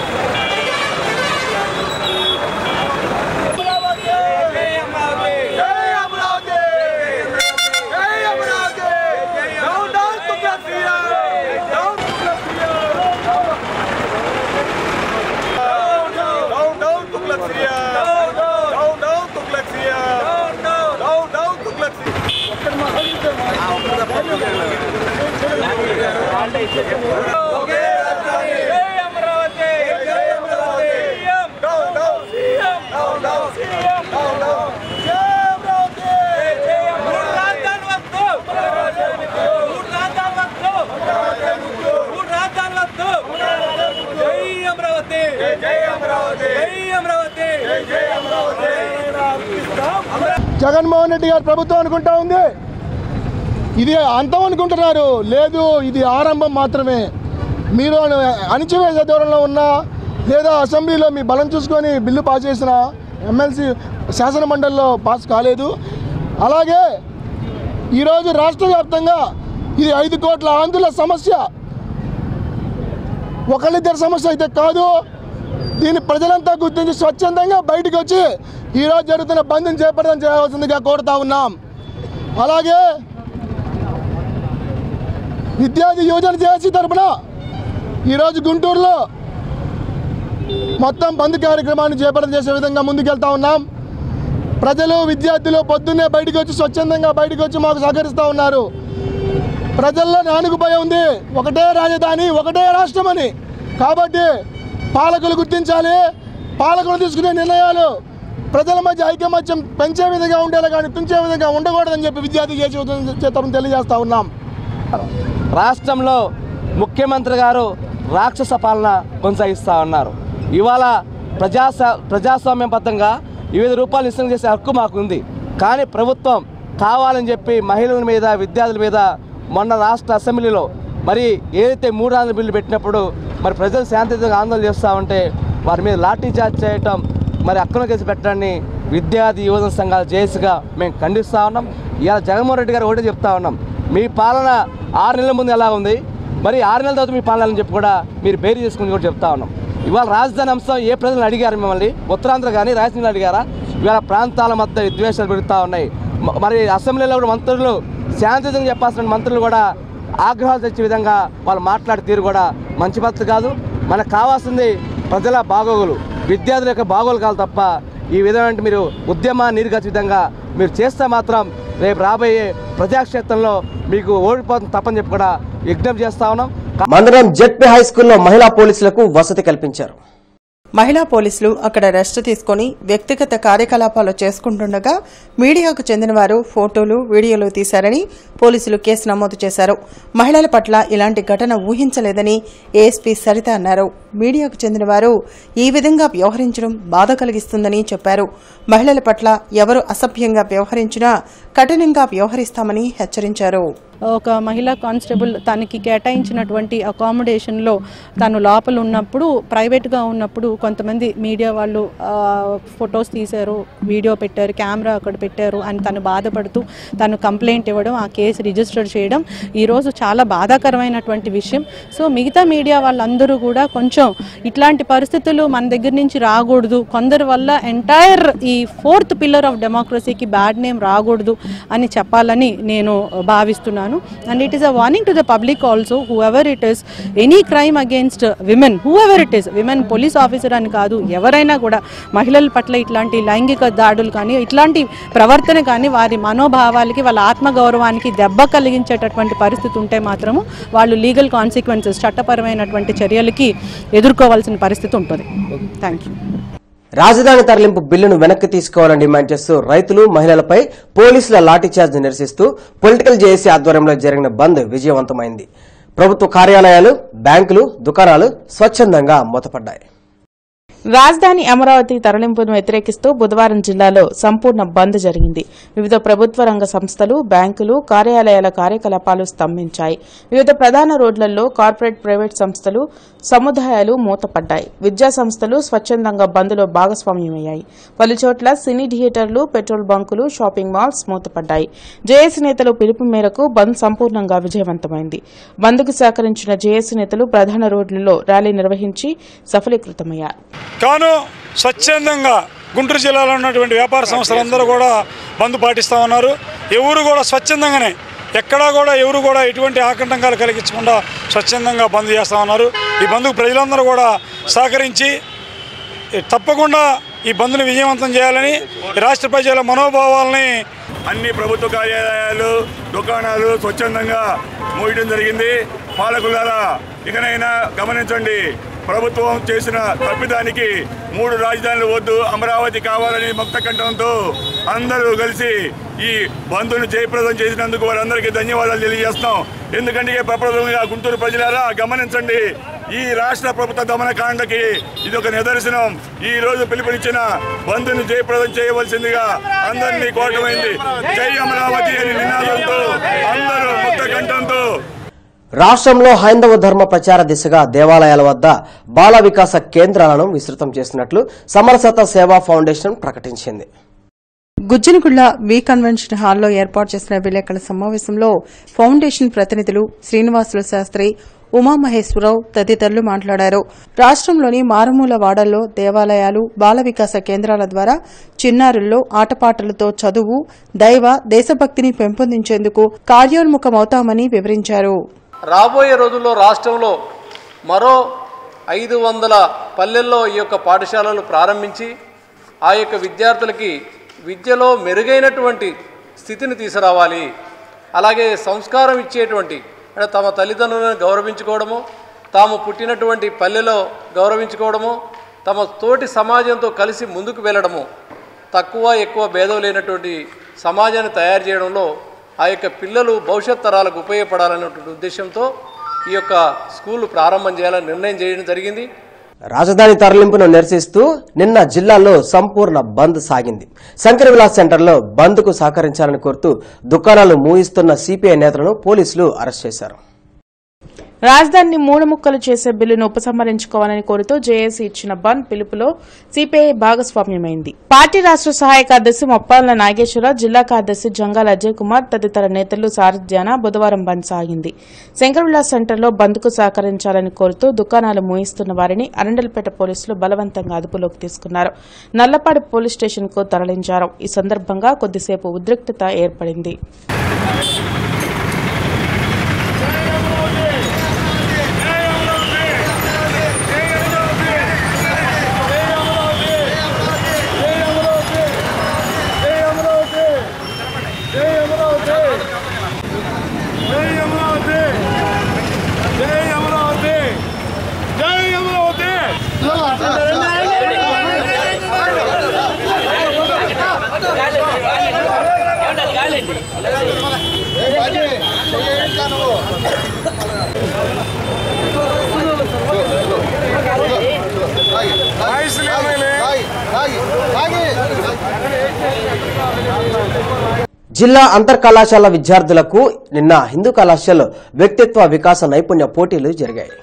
జగన్మోహన్ రెడ్డి గారి ప్రభుత్వం అనుకుంటా ఉంది ఇది అంతం అనుకుంటున్నారు లేదు ఇది ఆరంభం మాత్రమే మీరు అణిచివేసే దూరంలో ఉన్నా లేదా అసెంబ్లీలో మీ బలం చూసుకొని బిల్లు పాస్ చేసిన ఎమ్మెల్సీ శాసన మండలిలో పాస్ కాలేదు అలాగే ఈరోజు రాష్ట్ర వ్యాప్తంగా ఇది ఐదు కోట్ల ఆంధ్రుల సమస్య ఒకళ్ళిద్దరి సమస్య అయితే కాదు దీన్ని ప్రజలంతా గుర్తించి స్వచ్ఛందంగా బయటకు వచ్చి ఈరోజు జరుగుతున్న బంద్ని చేపట్టడం చేయవలసిందిగా కోరుతా ఉన్నాం అలాగే విద్యార్థి యువజన చేసి తరపున ఈరోజు గుంటూరులో మొత్తం బంద్ కార్యక్రమాన్ని చేపట్టడం చేసే విధంగా ముందుకెళ్తా ఉన్నాం ప్రజలు విద్యార్థులు పొద్దున్నే బయటకు వచ్చి స్వచ్ఛందంగా బయటకు వచ్చి మాకు సహకరిస్తూ ఉన్నారు ప్రజల్లో నానుగుపోయి ఉంది ఒకటే రాజధాని ఒకటే రాష్ట్రం అని కాబట్టి పాలకులు గుర్తించాలి పాలకులు తీసుకునే నిర్ణయాలు ప్రజల మధ్య ఐకమత్యం పెంచే విధంగా ఉండేలా కానీ తుంచే విధంగా ఉండకూడదని చెప్పి విద్యార్థి చేసి చేతను తెలియజేస్తా ఉన్నాం రాష్ట్రంలో ముఖ్యమంత్రి గారు రాక్షస పాలన కొనసాగిస్తూ ఉన్నారు ఇవాళ ప్రజాస్వా ప్రజాస్వామ్యబద్ధంగా వివిధ రూపాయలు నిశ్చయం చేసే హక్కు మాకుంది కానీ ప్రభుత్వం కావాలని చెప్పి మహిళల మీద విద్యార్థుల మీద మొన్న రాష్ట్ర అసెంబ్లీలో మరి ఏదైతే మూడు వందల బిల్లు పెట్టినప్పుడు మరి ప్రజలు శాంతియుతంగా ఆందోళన చేస్తూ ఉంటే వారి మీద లాఠీ చార్జ్ చేయటం మరి అక్రమ కేసు పెట్టడాన్ని విద్యార్థి యువజన సంఘాల జేసుగా మేము ఖండిస్తూ ఉన్నాం ఇవాళ జగన్మోహన్ రెడ్డి గారు ఒకటే చెప్తా ఉన్నాం మీ పాలన ఆరు నెలల ముందు ఎలా ఉంది మరి ఆరు నెలల తర్వాత మీ పాలన అని చెప్పి కూడా మీరు బేరీ చేసుకుని కూడా చెప్తా ఉన్నాం ఇవాళ రాజధాని అంశం ఏ ప్రజలను అడిగారు మిమ్మల్ని ఉత్తరాంధ్ర కానీ రాజధాని అడిగారా ఇవాళ ప్రాంతాల మధ్య విద్వేషాలు పెరుగుతూ ఉన్నాయి మ- మరి అసెంబ్లీలో కూడా మంత్రులు శాంతియుతంగా చెప్పాల్సిన మంత్రులు కూడా ఆగ్రహాలు తెచ్చే విధంగా వాళ్ళు మాట్లాడే తీరు కూడా మంచి పద్ధతి కాదు మనకు కావాల్సింది ప్రజల బాగోగులు విద్యార్థుల యొక్క బాగోలు కాదు తప్ప ఈ విధమైన మీరు ఉద్యమాన్ని నీరుగచ్చే విధంగా మీరు చేస్తే మాత్రం రేపు రాబోయే ప్రజాక్షేత్రంలో మీకు ఓడిపోతుంది తప్పని చెప్పి కూడా విజ్ఞప్తి చేస్తా ఉన్నాం మందరం జెడ్పీ హై స్కూల్లో మహిళా పోలీసులకు వసతి కల్పించారు మహిళా పోలీసులు అక్కడ రెస్ట్ తీసుకుని వ్యక్తిగత కార్యకలాపాలు చేసుకుంటుండగా మీడియాకు చెందిన వారు ఫోటోలు వీడియోలు తీశారని పోలీసులు కేసు నమోదు చేశారు మహిళల పట్ల ఇలాంటి ఘటన ఊహించలేదని ఏఎస్పీ సరిత అన్నారు మీడియాకు చెందిన వారు ఈ విధంగా వ్యవహరించడం బాధ కలిగిస్తుందని చెప్పారు మహిళల పట్ల ఎవరు అసభ్యంగా వ్యవహరించినా కఠినంగా వ్యవహరిస్తామని హెచ్చరించారు ఒక మహిళా కానిస్టేబుల్ తనకి కేటాయించినటువంటి అకామిడేషన్లో తను లోపల ఉన్నప్పుడు ప్రైవేట్గా ఉన్నప్పుడు కొంతమంది మీడియా వాళ్ళు ఫొటోస్ తీశారు వీడియో పెట్టారు కెమెరా అక్కడ పెట్టారు అని తను బాధపడుతూ తను కంప్లైంట్ ఇవ్వడం ఆ కేసు రిజిస్టర్ చేయడం ఈరోజు చాలా బాధాకరమైనటువంటి విషయం సో మిగతా మీడియా వాళ్ళందరూ కూడా కొంచెం ఇట్లాంటి పరిస్థితులు మన దగ్గర నుంచి రాకూడదు కొందరి వల్ల ఎంటైర్ ఈ ఫోర్త్ పిల్లర్ ఆఫ్ డెమోక్రసీకి బ్యాడ్ నేమ్ రాకూడదు అని చెప్పాలని నేను భావిస్తున్నాను and it is a warning to the public also whoever it is any crime against women whoever it is women police officer అని కాదు ఎవరైనా కూడా మహిళల పట్ల ఇట్లాంటి లైంగిక దాడులు కానీ ఇట్లాంటి ప్రవర్తన కానీ వారి మనోభావాలకి వాళ్ళ ఆత్మగౌరవానికి దెబ్బ కలిగించేటటువంటి పరిస్థితి ఉంటే మాత్రము వాళ్ళు లీగల్ కాన్సిక్వెన్సెస్ చట్టపరమైనటువంటి చర్యలకి ఎదుర్కోవాల్సిన పరిస్థితి ఉంటుంది థ్యాంక్ యూ రాజధాని తరలింపు బిల్లును వెనక్కి తీసుకోవాలని డిమాండ్ చేస్తూ రైతులు మహిళలపై పోలీసుల లాఠీచార్జ్ నిరసిస్తూ పొలిటికల్ జేఏసీ ఆధ్వర్యంలో జరిగిన బంద్ విజయవంతమైంది ప్రభుత్వ కార్యాలయాలు బ్యాంకులు దుకాణాలు స్వచ్ఛందంగా మూతపడ్డాయి రాజధాని అమరావతి తరలింపును వ్యతిరేకిస్తూ బుధవారం జిల్లాలో సంపూర్ణ బంద్ జరిగింది వివిధ ప్రభుత్వ రంగ సంస్థలు బ్యాంకులు కార్యాలయాల కార్యకలాపాలు స్తంభించాయి వివిధ ప్రధాన రోడ్లలో కార్పొరేట్ ప్రైవేట్ సంస్థలు సముదాయాలు మూతపడ్డాయి విద్యా సంస్థలు స్వచ్ఛందంగా బంద్లో భాగస్వామ్యమయ్యాయి పలు చోట్ల సినీ థియేటర్లు పెట్రోల్ బంకులు షాపింగ్ మాల్స్ మూతపడ్డాయి జేఏసీ నేతలు పిలుపు మేరకు బంద్ సంపూర్ణంగా విజయవంతమైంది బంద్కు సహకరించిన జేఏసీ నేతలు ప్రధాన రోడ్లలో ర్యాలీ నిర్వహించి సఫలీకృతమయ్యారు కాను స్వచ్ఛందంగా గుంటూరు జిల్లాలో ఉన్నటువంటి వ్యాపార సంస్థలందరూ కూడా బంద్ పాటిస్తూ ఉన్నారు ఎవరు కూడా స్వచ్ఛందంగానే ఎక్కడా కూడా ఎవరు కూడా ఎటువంటి ఆకంటకాలు కలిగించకుండా స్వచ్ఛందంగా బంద్ చేస్తూ ఉన్నారు ఈ బంద్కు ప్రజలందరూ కూడా సహకరించి తప్పకుండా ఈ బంద్ను విజయవంతం చేయాలని ఈ రాష్ట్ర ప్రజల మనోభావాలని అన్ని ప్రభుత్వ కార్యాలయాలు దుకాణాలు స్వచ్ఛందంగా మూయడం జరిగింది పాలకులారా ఇకనైనా గమనించండి ప్రభుత్వం చేసిన తప్పిదానికి మూడు రాజధానులు వద్దు అమరావతి కావాలని ముక్త కంఠంతో అందరూ కలిసి ఈ బంధును జయప్రదం చేసినందుకు వారందరికీ ధన్యవాదాలు తెలియజేస్తాం ఎందుకంటే ప్రప్రదంగా గుంటూరు ప్రజలారా గమనించండి ఈ రాష్ట్ర ప్రభుత్వ దమనకాండకి ఇది ఒక నిదర్శనం ఈ రోజు పిలుపునిచ్చిన బంధుని జయప్రదం చేయవలసిందిగా అందరినీ కోరటమైంది జై అమరావతి అని నినాదంతో అందరూ ముక్త కంఠంతో రాష్ట్రంలో హైందవ ధర్మ ప్రచార దిశగా దేవాలయాల వద్ద బాల వికాస కేంద్రాలను విస్తృతం చేసినట్లు సమరసత సేవా ఫౌండేషన్ ప్రకటించింది గుజ్జనగుళ్ల వి కన్వెన్షన్ హాల్లో ఏర్పాటు చేసిన విలేకరుల సమావేశంలో ఫౌండేషన్ ప్రతినిధులు శ్రీనివాసులు శాస్త్రి ఉమామహేశ్వరరావు తదితరులు మాట్లాడారు రాష్ట్రంలోని మారుమూల వాడల్లో దేవాలయాలు బాల వికాస కేంద్రాల ద్వారా చిన్నారుల్లో ఆటపాటలతో చదువు దైవ దేశభక్తిని పెంపొందించేందుకు కార్యోన్ముఖమవుతామని వివరించారు రాబోయే రోజుల్లో రాష్ట్రంలో మరో ఐదు వందల పల్లెల్లో ఈ యొక్క పాఠశాలలు ప్రారంభించి ఆ యొక్క విద్యార్థులకి విద్యలో మెరుగైనటువంటి స్థితిని తీసుకురావాలి అలాగే సంస్కారం ఇచ్చేటువంటి అంటే తమ తల్లిదండ్రులను గౌరవించుకోవడము తాము పుట్టినటువంటి పల్లెలో గౌరవించుకోవడము తమ తోటి సమాజంతో కలిసి ముందుకు వెళ్ళడము తక్కువ ఎక్కువ భేదం లేనటువంటి సమాజాన్ని తయారు చేయడంలో ఆ యొక్క పిల్లలు భవిష్యత్ తరాలకు ఉపయోగపడాలనేటువంటి ఉద్దేశంతో ఈ యొక్క స్కూల్ ప్రారంభం చేయాలని నిర్ణయం చేయడం జరిగింది రాజధాని తరలింపును నిరసిస్తూ నిన్న జిల్లాలో సంపూర్ణ బంద్ సాగింది శంకర విలాస్ సెంటర్లో బంద్కు సహకరించాలని కోరుతూ దుకాణాలు మూయిస్తున్న సిపిఐ నేతలను పోలీసులు అరెస్ట్ చేశారు రాజధానిని మూడు ముక్కలు చేసే బిల్లును ఉపసంహరించుకోవాలని కోరుతూ జేఏసీ ఇచ్చిన బంద్ పిలుపులో సిపిఐ భాగస్వామ్యమైంది పార్టీ రాష్ట్ర సహాయ కార్యదర్శి మొప్పాల నాగేశ్వరరావు జిల్లా కార్యదర్శి జంగాల అజయ్ కుమార్ తదితర నేతలు సారథ్యాన బుధవారం బంద్ సాగింది శంకర్విలాస్ సెంటర్లో బంద్కు సహకరించాలని కోరుతూ దుకాణాలు మూయిస్తున్న వారిని అరండల్పేట పోలీసులు బలవంతంగా అదుపులోకి తీసుకున్నారు నల్లపాడు పోలీస్ స్టేషన్ కు తరలించారు ఈ సందర్భంగా కొద్దిసేపు ఉద్రిక్తత ఏర్పడింది జై అమరావతి జై అమరావతి జిల్లా అంతర్ కళాశాల విద్యార్థులకు నిన్న హిందూ కళాశాలలో వ్యక్తిత్వ వికాస నైపుణ్య పోటీలు జరిగాయి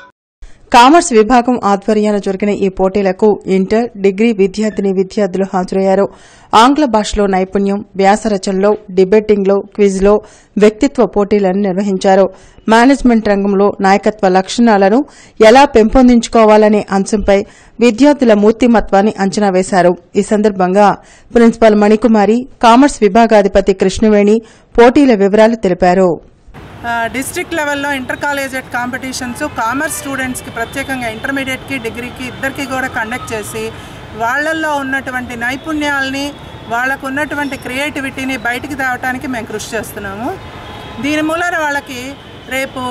కామర్స్ విభాగం ఆధ్వర్యాన జరిగిన ఈ పోటీలకు ఇంటర్ డిగ్రీ విద్యార్థిని విద్యార్థులు హాజరయ్యారు ఆంగ్ల భాషలో నైపుణ్యం వ్యాసరచనలో డిబేటింగ్లో క్విజ్లో వ్యక్తిత్వ పోటీలను నిర్వహించారు మేనేజ్మెంట్ రంగంలో నాయకత్వ లక్షణాలను ఎలా పెంపొందించుకోవాలనే అంశంపై విద్యార్థుల మూర్తిమత్వాన్ని అంచనా వేశారు ఈ సందర్భంగా ప్రిన్సిపాల్ మణికుమారి కామర్స్ విభాగాధిపతి కృష్ణవేణి పోటీల వివరాలు తెలిపారు డిస్ట్రిక్ట్ లెవెల్లో ఇంటర్ కాలేజెట్ కాంపిటీషన్స్ కామర్స్ స్టూడెంట్స్కి ప్రత్యేకంగా ఇంటర్మీడియట్కి డిగ్రీకి ఇద్దరికి కూడా కండక్ట్ చేసి వాళ్ళల్లో ఉన్నటువంటి నైపుణ్యాలని వాళ్ళకు ఉన్నటువంటి క్రియేటివిటీని బయటికి తేవటానికి మేము కృషి చేస్తున్నాము దీని మూలన వాళ్ళకి రేపు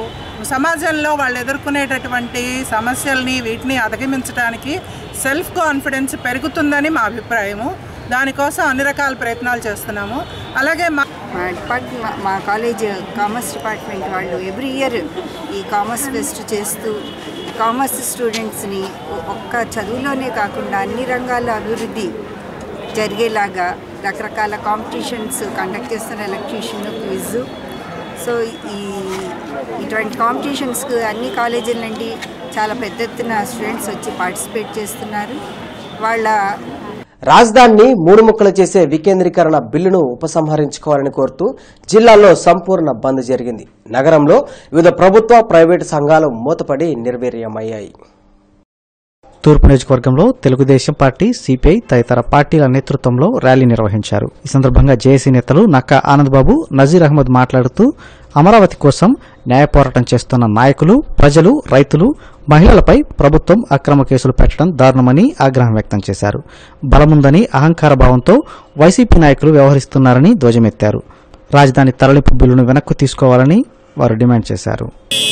సమాజంలో వాళ్ళు ఎదుర్కొనేటటువంటి సమస్యల్ని వీటిని అధిగమించడానికి సెల్ఫ్ కాన్ఫిడెన్స్ పెరుగుతుందని మా అభిప్రాయము దానికోసం అన్ని రకాల ప్రయత్నాలు చేస్తున్నాము అలాగే మా మా డిపార్ట్మెంట్ మా కాలేజ్ కామర్స్ డిపార్ట్మెంట్ వాళ్ళు ఎవ్రీ ఇయర్ ఈ కామర్స్ ఫెస్ట్ చేస్తూ కామర్స్ స్టూడెంట్స్ని ఒ- ఒక్క చదువులోనే కాకుండా అన్ని రంగాల అభివృద్ధి జరిగేలాగా రకరకాల కాంపిటీషన్స్ కండక్ట్ చేస్తున్న ఎలక్ట్రీషియన్ క్విజ్ సో ఈ ఇటువంటి కాంపిటీషన్స్కి అన్ని కాలేజీల నుండి చాలా పెద్ద ఎత్తున స్టూడెంట్స్ వచ్చి పార్టిసిపేట్ చేస్తున్నారు వాళ్ళ రాజధానిని మూడు ముక్కలు చేసే వికేంద్రీకరణ బిల్లును ఉపసంహరించుకోవాలని కోరుతూ జిల్లాలో సంపూర్ణ బంద్ జరిగింది నగరంలో వివిధ ప్రభుత్వ ప్రైవేటు సంఘాలు మూతపడి నిర్వీర్యమయ్యాయి తూర్పు నియోజకవర్గంలో తెలుగుదేశం పార్టీ సిపిఐ తదితర పార్టీల నేతృత్వంలో ర్యాలీ నిర్వహించారు ఈ సందర్భంగా జేఏసీ నేతలు నక్కా ఆనందబాబు నజీర్ అహ్మద్ మాట్లాడుతూ అమరావతి కోసం న్యాయ పోరాటం చేస్తున్న నాయకులు ప్రజలు రైతులు మహిళలపై ప్రభుత్వం అక్రమ కేసులు పెట్టడం దారుణమని ఆగ్రహం వ్యక్తం చేశారు బలముందని అహంకార భావంతో వైసీపీ నాయకులు వ్యవహరిస్తున్నారని ధ్వజమెత్తారు రాజధాని తరలింపు బిల్లును వెనక్కు తీసుకోవాలని వారు డిమాండ్ చేశారు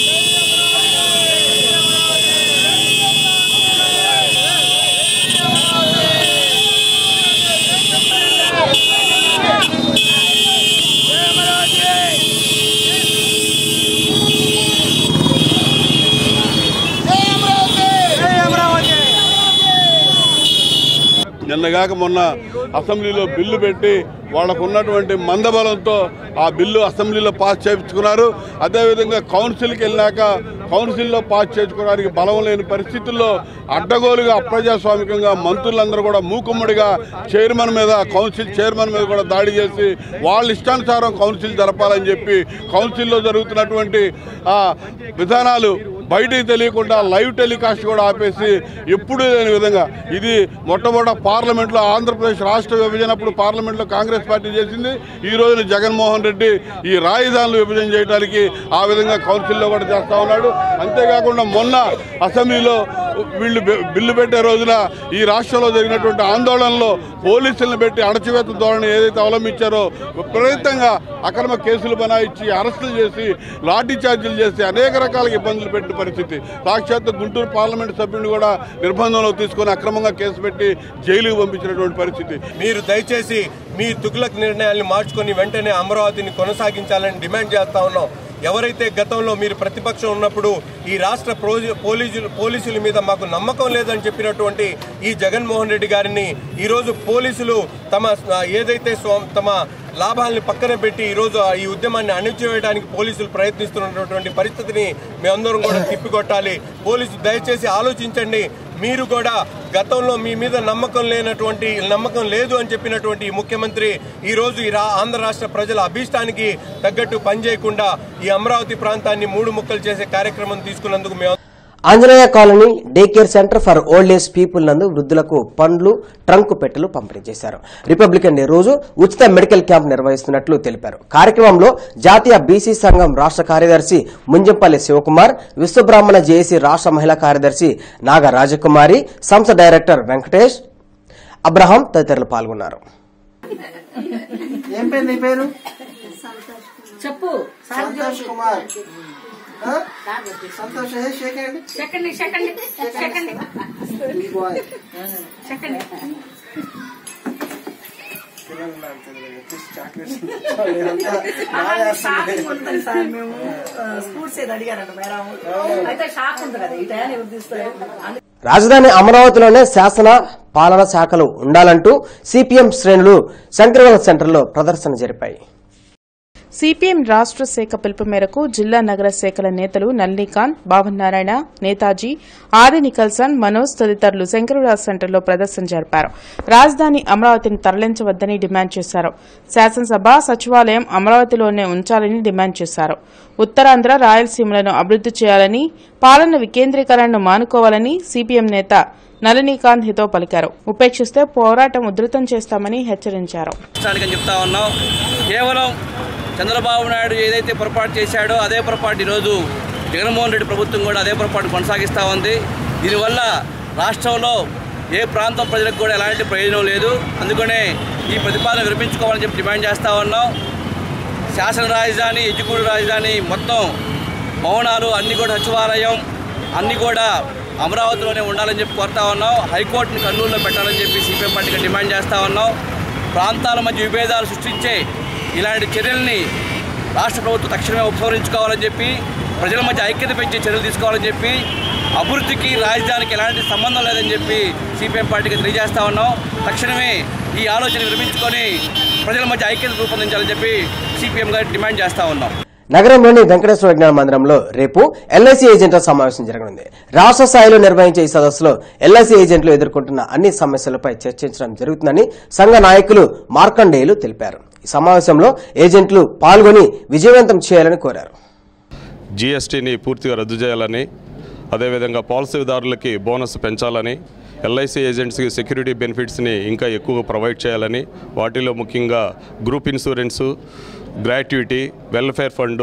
నిన్నగాక మొన్న అసెంబ్లీలో బిల్లు పెట్టి వాళ్ళకు ఉన్నటువంటి మందబలంతో ఆ బిల్లు అసెంబ్లీలో పాస్ చేయించుకున్నారు అదేవిధంగా కౌన్సిల్కి వెళ్ళినాక కౌన్సిల్లో పాస్ చేసుకోవడానికి బలం లేని పరిస్థితుల్లో అడ్డగోలుగా అప్రజాస్వామికంగా మంత్రులందరూ కూడా మూకుమ్మడిగా చైర్మన్ మీద కౌన్సిల్ చైర్మన్ మీద కూడా దాడి చేసి వాళ్ళ ఇష్టానుసారం కౌన్సిల్ జరపాలని చెప్పి కౌన్సిల్లో జరుగుతున్నటువంటి ఆ, విధానాలు బయటికి తెలియకుండా లైవ్ టెలికాస్ట్ కూడా ఆపేసి ఎప్పుడూ లేని విధంగా ఇది మొట్టమొదట పార్లమెంట్లో ఆంధ్రప్రదేశ్ రాష్ట్ర విభజనప్పుడు పార్లమెంట్లో కాంగ్రెస్ పార్టీ చేసింది ఈ రోజున జగన్మోహన్ రెడ్డి ఈ రాజధానులు విభజన చేయడానికి ఆ విధంగా కౌన్సిల్లో కూడా చేస్తా ఉన్నాడు అంతేకాకుండా మొన్న అసెంబ్లీలో వీళ్ళు బి- బిల్లు పెట్టే రోజున ఈ రాష్ట్రంలో జరిగినటువంటి ఆందోళనలో పోలీసులను పెట్టి అణచివేత ధోరణి ఏదైతే అవలంబించారో విపరీతంగా అక్రమ కేసులు బనాయించి అరెస్టులు చేసి లాఠీ చార్జీలు చేసి అనేక రకాల ఇబ్బందులు పెట్టిన పరిస్థితి సాక్షాత్ గుంటూరు పార్లమెంట్ సభ్యుడిని కూడా నిర్బంధంలో తీసుకొని అక్రమంగా కేసు పెట్టి జైలుకు పంపించినటువంటి పరిస్థితి మీరు దయచేసి మీ తుగ్లక్ నిర్ణయాల్ని మార్చుకొని వెంటనే అమరావతిని కొనసాగించాలని డిమాండ్ చేస్తా ఉన్నాం ఎవరైతే గతంలో మీరు ప్రతిపక్షం ఉన్నప్పుడు ఈ రాష్ట్ర ప్రో- పోలీసులు పోలీసుల మీద మాకు నమ్మకం లేదని చెప్పినటువంటి ఈ జగన్మోహన్ రెడ్డి గారిని ఈరోజు పోలీసులు తమ ఆ, ఏదైతే స్వ- తమ లాభాలను పక్కన పెట్టి ఈరోజు ఆ ఈ ఉద్యమాన్ని అణిచివేయడానికి పోలీసులు ప్రయత్నిస్తున్నటువంటి పరిస్థితిని మేమందరం కూడా తిప్పికొట్టాలి పోలీసులు దయచేసి ఆలోచించండి మీరు కూడా గతంలో మీ మీద నమ్మకం లేనటువంటి నమ్మకం లేదు అని చెప్పినటువంటి ఈ ముఖ్యమంత్రి ఈ రోజు ఈ రా ఆంధ్ర రాష్ట్ర ప్రజల అభీష్టానికి తగ్గట్టు పనిచేయకుండా ఈ అమరావతి ప్రాంతాన్ని మూడు ముక్కలు చేసే కార్యక్రమం తీసుకున్నందుకు మేము Anjaneya colony day care centre for old age people నందు వృద్ధులకు పండ్లు ట్రంక్ పెట్టెలు పంపిణీ చేశారు రిపబ్లికన్ డే రోజు ఉచిత మెడికల్ క్యాంప్ నిర్వహిస్తున్నట్లు తెలిపారు కార్యక్రమంలో జాతీయ బీసీ సంఘం రాష్ట్ర కార్యదర్శి ముంజంపల్లి శివకుమార్ విశ్వబ్రాహ్మణ జేఏసీ రాష్ట్ర మహిళా కార్యదర్శి నాగ రాజకుమారి సంస్థ డైరెక్టర్ వెంకటేష్ అబ్రహాం తదితరులు పాల్గొన్నారు ఏం పేరు నీ పేరు చెప్పు సంతోష్ కుమార్ ఆ? సంతోష్ ఏ shake hand second second second boy second schools ఏది అడిగారంట మేడం అయితే షాక్ ఉంది కదా ఈ టైం ఎవరు తీస్తారు అందుకే రాజధాని అమరావతిలోనే శాసన పాలన శాఖలు ఉండాలంటూ సిపిఎం శ్రేణులు శంకరవల సెంటర్లో ప్రదర్శన జరిపాయి సిపిఎం రాష్ట్ర శాఖ పిలుపు మేరకు జిల్లా నగర శాఖల నేతలు నల్లికాంత్ బాబునారాయణ నేతాజీ ఆది నికల్సన్ మనోజ్ తదితరులు శంకరరాజ్ సెంటర్లో ప్రదర్శన జరిపారు రాజధాని అమరావతిని తరలించవద్దని డిమాండ్ చేశారు శాసనసభ సచివాలయం అమరావతిలోనే ఉంచాలని డిమాండ్ చేశారు ఉత్తరాంధ్ర రాయలసీమలను అభివృద్ది చేయాలని పాలన వికేంద్రీకరణను మానుకోవాలని సిపిఎం నేత నళినీకాంత్ హితో పలికారు ఉపేక్షిస్తే పోరాటం ఉధృతం చేస్తామని హెచ్చరించారు రాష్ట్రానికి అని చెప్తా ఉన్నాం కేవలం చంద్రబాబు నాయుడు ఏదైతే పొరపాటు చేశాడో అదే పొరపాటు ఈరోజు జగన్మోహన్ రెడ్డి ప్రభుత్వం కూడా అదే పొరపాటు కొనసాగిస్తూ ఉంది దీనివల్ల రాష్ట్రంలో ఏ ప్రాంతం ప్రజలకు కూడా ఎలాంటి ప్రయోజనం లేదు అందుకనే ఈ ప్రతిపాదన విరమించుకోవాలని చెప్పి డిమాండ్ చేస్తూ ఉన్నాం శాసన రాజధాని ఎజ్జుకూరు రాజధాని మొత్తం భవనాలు అన్నీ కూడా సచివాలయం అన్నీ కూడా అమరావతిలోనే ఉండాలని చెప్పి కోరుతా ఉన్నాం హైకోర్టుని కర్నూలులో పెట్టాలని చెప్పి సిపిఎం పార్టీగా డిమాండ్ చేస్తూ ఉన్నాం ప్రాంతాల మధ్య విభేదాలు సృష్టించే ఇలాంటి చర్యల్ని రాష్ట్ర ప్రభుత్వం తక్షణమే ఉపసంహరించుకోవాలని చెప్పి ప్రజల మధ్య ఐక్యత పెంచే చర్యలు తీసుకోవాలని చెప్పి అభివృద్ధికి రాజధానికి ఎలాంటి సంబంధం లేదని చెప్పి సిపిఎం పార్టీకి తెలియజేస్తా ఉన్నాం తక్షణమే ఈ ఆలోచన విరమించుకొని ప్రజల మధ్య ఐక్యత రూపొందించాలని చెప్పి సిపిఎం గారు డిమాండ్ చేస్తా ఉన్నాం నగరంలోని వెంకటేశ్వర విజ్ఞాన మందిరంలో రేపు ఎల్ఐసి ఏజెంట్ల సమావేశం జరగనుంది రాష్ట్ర స్థాయిలో నిర్వహించే ఈ సదస్సులో ఎల్ఐసి ఏజెంట్లు ఎదుర్కొంటున్న అన్ని సమస్యలపై చర్చించడం జరుగుతుందని సంఘ నాయకులు మార్కండేయులు తెలిపారు ఈ సమావేశంలో ఏజెంట్లు పాల్గొని విజయవంతం చేయాలని కోరారు జీఎస్టీని పూర్తిగా రద్దు చేయాలని అదేవిధంగా పాలసీదారులకి బోనస్ పెంచాలని ఎల్ఐసి ఏజెంట్స్కి సెక్యూరిటీ బెనిఫిట్స్ని ఇంకా ఎక్కువగా ప్రొవైడ్ చేయాలని వాటిలో ముఖ్యంగా group insurance gratuity welfare fund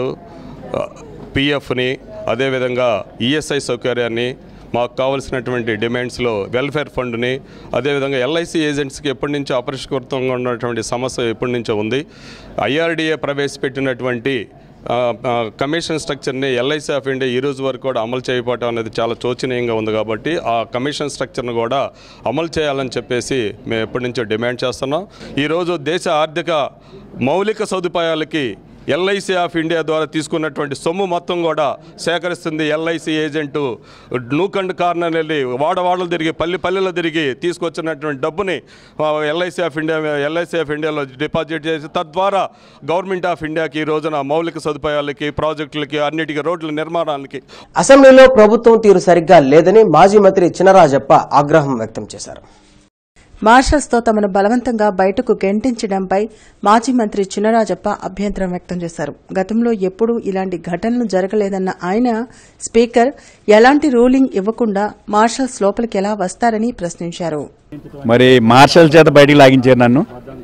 పిఎఫ్ని అదేవిధంగా ఈఎస్ఐ సౌకర్యాన్ని మాకు కావలసినటువంటి డిమాండ్స్లో వెల్ఫేర్ ఫండ్ని అదేవిధంగా ఎల్ఐసి ఏజెంట్స్కి ఎప్పటి నుంచో అపరిష్కృతంగా ఉన్నటువంటి సమస్య ఎప్పటి నుంచో ఉంది ఐఆర్డీఏ ప్రవేశపెట్టినటువంటి ఆ, ఆ, కమిషన్ స్ట్రక్చర్ని ఎల్ఐసి ఆఫ్ ఇండియా ఈ రోజు వరకు కూడా అమలు చేయకపోవడం అనేది చాలా శోచనీయంగా ఉంది కాబట్టి ఆ కమిషన్ స్ట్రక్చర్ను కూడా అమలు చేయాలని చెప్పేసి మేము ఎప్పటి నుంచో డిమాండ్ చేస్తున్నాం ఈరోజు దేశ ఆర్థిక మౌలిక సదుపాయాలకి ఎల్ఐసి ఆఫ్ ఇండియా ద్వారా తీసుకున్నటువంటి సొమ్ము మొత్తం కూడా సేకరిస్తుంది ఎల్ఐసి ఏజెంటు నూకండ్ కార్నర్ వెళ్ళి వాడవాడలు తిరిగి పల్లె పల్లెలో తిరిగి తీసుకొచ్చినటువంటి డబ్బుని LIC of India LIC of ఇండియాలో డిపాజిట్ చేసి తద్వారా గవర్నమెంట్ ఆఫ్ ఇండియాకి ఈ రోజున మౌలిక సదుపాయాలకి ప్రాజెక్టులకి అన్నిటికీ రోడ్ల నిర్మాణానికి అసెంబ్లీలో ప్రభుత్వం తీరు సరిగ్గా లేదని మాజీ మంత్రి చినరాజప్ప ఆగ్రహం వ్యక్తం చేశారు మార్షల్స్ తో తమను బలవంతంగా బయటకు గెంటించడంపై మాజీ మంత్రి చినరాజప్ప అభ్యంతరం వ్యక్తం చేశారు గతంలో ఎప్పుడూ ఇలాంటి ఘటనలు జరగలేదన్న ఆయన స్పీకర్ ఎలాంటి రూలింగ్ ఇవ్వకుండా మార్షల్స్ లోపలికి ఎలా వస్తారని ప్రశ్నించారు మరి మార్షల్ చేత బయటికి లాగించారు నన్ను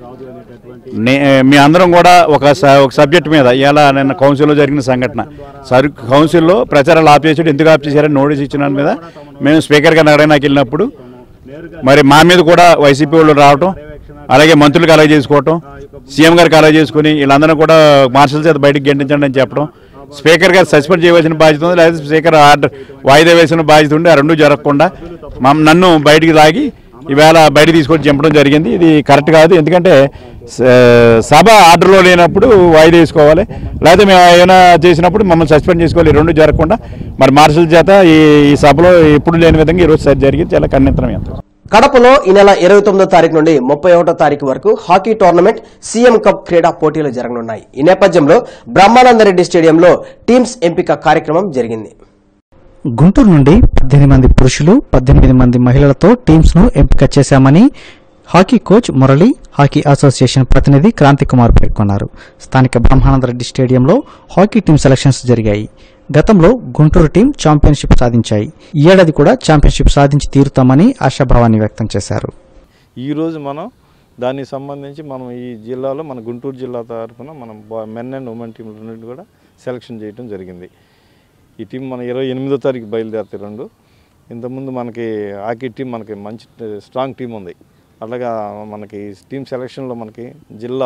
నే మీ అందరం కూడా ఒక స- ఒక సబ్జెక్ట్ మీద ఇలా నిన్న కౌన్సిల్లో జరిగిన సంఘటన సర్ కౌన్సిల్లో ప్రచారాలు ఆప్ చేసాడు ఎందుకు ఆప్ చేశారని నోటీస్ ఇచ్చిన దాని మీద మేము స్పీకర్ గారిని అడగడానికి వెళ్ళినప్పుడు మరి మా మీద కూడా వైసీపీ వాళ్ళు రావటం అలాగే మంత్రులకు అలాగే చేసుకోవటం సీఎం గారికి అలాగే చేసుకుని వీళ్ళందరూ కూడా మార్షల్ చేత బయటికి గెంటించండి అని చెప్పడం స్పీకర్ గారు సస్పెండ్ చేయవలసిన బాధ్యత ఉంది లేదా స్పీకర్ ఆర్డర్ వాయిదా వేసిన బాధ్యత ఉంది ఆ రెండు జరగకుండా మా నన్ను బయటికి లాగి ఈవేళ బయటికి తీసుకొచ్చి చంపడం జరిగింది ఇది కరెక్ట్ కాదు ఎందుకంటే స- సభ ఆర్డర్లో లేనప్పుడు వాయిదా వేసుకోవాలి లేదా మేము ఏమైనా చేసినప్పుడు మమ్మల్ని సస్పెండ్ చేసుకోవాలి ఈ రెండు జరగకుండా మరి మార్షల్ చేత ఈ ఈ సభలో ఎప్పుడు లేని విధంగా ఈరోజు సరి జరిగింది చాలా కన్నింతరం ఎంత కడపలో ఈ నెల ఇరవై తొమ్మిదో తారీఖు నుండి ముప్పై ఒకటో తారీఖు వరకు హాకీ టోర్నమెంట్ సీఎం కప్ క్రీడా పోటీలు జరగనున్నాయి ఈ నేపథ్యంలో బ్రహ్మానందరెడ్డి స్టేడియంలో టీమ్స్ ఎంపిక కార్యక్రమం జరిగింది గుంటూరు నుండి పద్దెనిమిది మంది పురుషులు పద్దెనిమిది మంది మహిళలతో టీమ్స్ ను ఎంపిక చేశామని hockey coach Murali hockey association ప్రతినిధి క్రాంతి కుమార్ పేర్కొన్నారు స్థానిక బ్రహ్మానందరెడ్డి స్టేడియంలో హాకీ టీం సెలక్షన్స్ జరిగాయి గతంలో గుంటూరు టీం ఛాంపియన్షిప్ సాధించాయి ఈ ఏడాది కూడా ఛాంపియన్షిప్ సాధించి తీరుతామని ఆశాభావాన్ని వ్యక్తం చేశారు ఈరోజు మనం దానికి సంబంధించి మనం ఈ జిల్లాలో మన గుంటూరు జిల్లా తరఫున మనం మెన్ అండ్ ఉమెన్ టీం రెండింటి కూడా సెలక్షన్ చేయడం జరిగింది ఈ టీం మన ఇరవై ఎనిమిదో తారీఖు బయలుదేరుతాయి రెండు ఇంతకుముందు మనకి హాకీ టీం మనకి మంచి స్ట్రాంగ్ టీం ఉంది అలాగా మనకి టీం సెలక్షన్లో మనకి జిల్లా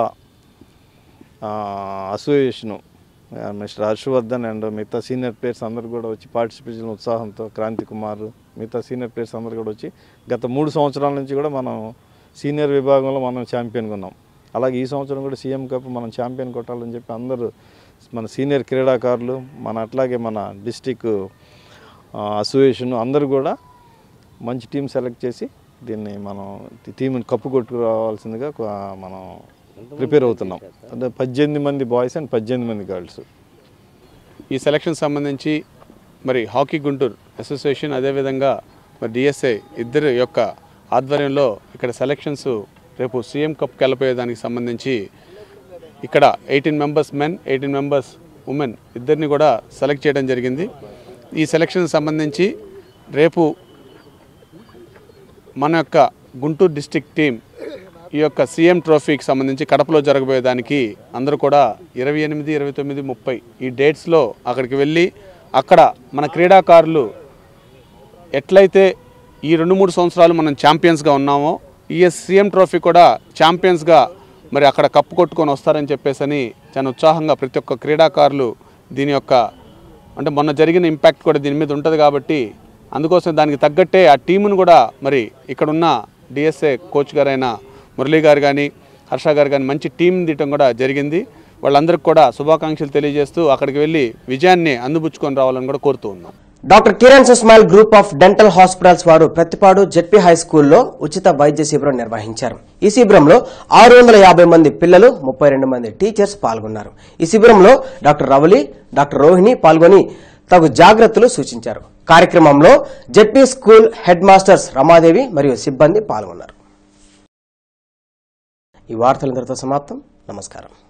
ఆ, అసోసియేషను ఆ, మిస్టర్ హర్షవర్ధన్ అండ్ మిగతా సీనియర్ ప్లేయర్స్ అందరూ కూడా వచ్చి పార్టిసిపేషన్ ఉత్సాహంతో క్రాంతి కుమార్ మిగతా సీనియర్ ప్లేయర్స్ అందరూ కూడా వచ్చి గత మూడు సంవత్సరాల నుంచి కూడా మనం సీనియర్ విభాగంలో మనం ఛాంపియన్గా ఉన్నాం అలాగే ఈ సంవత్సరం కూడా సీఎం కప్ మనం ఛాంపియన్ కొట్టాలని చెప్పి అందరూ మన సీనియర్ క్రీడాకారులు మన అట్లాగే మన డిస్టిక్ అసోసియేషన్ అందరూ కూడా మంచి టీం సెలెక్ట్ చేసి దీన్ని మనం టీంని కప్పు కొట్టుకురావాల్సిందిగా కొ- మనం ప్రిపేర్ అవుతున్నాం అంటే పద్దెనిమిది మంది బాయ్స్ అండ్ పద్దెనిమిది మంది గర్ల్స్ ఈ సెలక్షన్ సంబంధించి మరి హాకీ గుంటూరు అసోసియేషన్ అదేవిధంగా మరి డిఎస్ఐ ఇద్దరు యొక్క ఆధ్వర్యంలో ఇక్కడ సెలక్షన్స్ రేపు సీఎం కప్కి వెళ్ళిపోయేదానికి సంబంధించి ఇక్కడ eighteen members men eighteen members women ఇద్దరిని కూడా సెలెక్ట్ చేయడం జరిగింది ఈ సెలక్షన్ సంబంధించి రేపు మన యొక్క గుంటూరు డిస్టిక్ టీం ఈ యొక్క సీఎం ట్రోఫీకి సంబంధించి కడపలో జరగబోయేదానికి అందరూ కూడా ఇరవై ఎనిమిది ఇరవై తొమ్మిది ముప్పై ఈ డేట్స్లో అక్కడికి వెళ్ళి అక్కడ మన క్రీడాకారులు ఎట్లయితే ఈ రెండు మూడు సంవత్సరాలు మనం ఛాంపియన్స్గా ఉన్నామో ఈ సీఎం ట్రోఫీ కూడా ఛాంపియన్స్గా మరి అక్కడ కప్పు కొట్టుకొని వస్తారని చెప్పేసని చాలా ఉత్సాహంగా ప్రతి ఒక్క క్రీడాకారులు దీని యొక్క అంటే మొన్న జరిగిన ఇంపాక్ట్ కూడా దీని మీద ఉంటుంది కాబట్టి అందుకోసం దానికి తగ్గట్టే ఆ టీమును కూడా మరి ఇక్కడున్న డిఎస్ఏ కోచ్ గారైన మురళీ గారు కానీ హర్ష గారు కానీ మంచి టీం తీయటం కూడా జరిగింది వాళ్ళందరికీ కూడా శుభాకాంక్షలు తెలియజేస్తూ అక్కడికి వెళ్ళి విజయాన్ని అందిపుచ్చుకొని రావాలని కూడా కోరుతూ ఉన్నాం డాక్టర్ కిరణ్ సుస్మాయిల్ గ్రూప్ ఆఫ్ డెంటల్ హాస్పిటల్స్ వారు ప్రతిపాడు జెడ్పీ హై స్కూల్లో ఉచిత వైద్య శిబిరం నిర్వహించారు ఈ శిబిరంలో ఆరు వందల యాభై మంది పిల్లలు ముప్పై రెండు మంది టీచర్స్ పాల్గొన్నారు ఈ శిబిరంలో డాక్టర్ రవలి డాక్టర్ రోహిణి పాల్గొని తగు జాగ్రత్తలు సూచించారు కార్యక్రమంలో ZP school head masters Ramadevi మరియు సిబ్బంది పాల్గొన్నారు ఈ వార్తలందరితో సమాప్తం నమస్కారం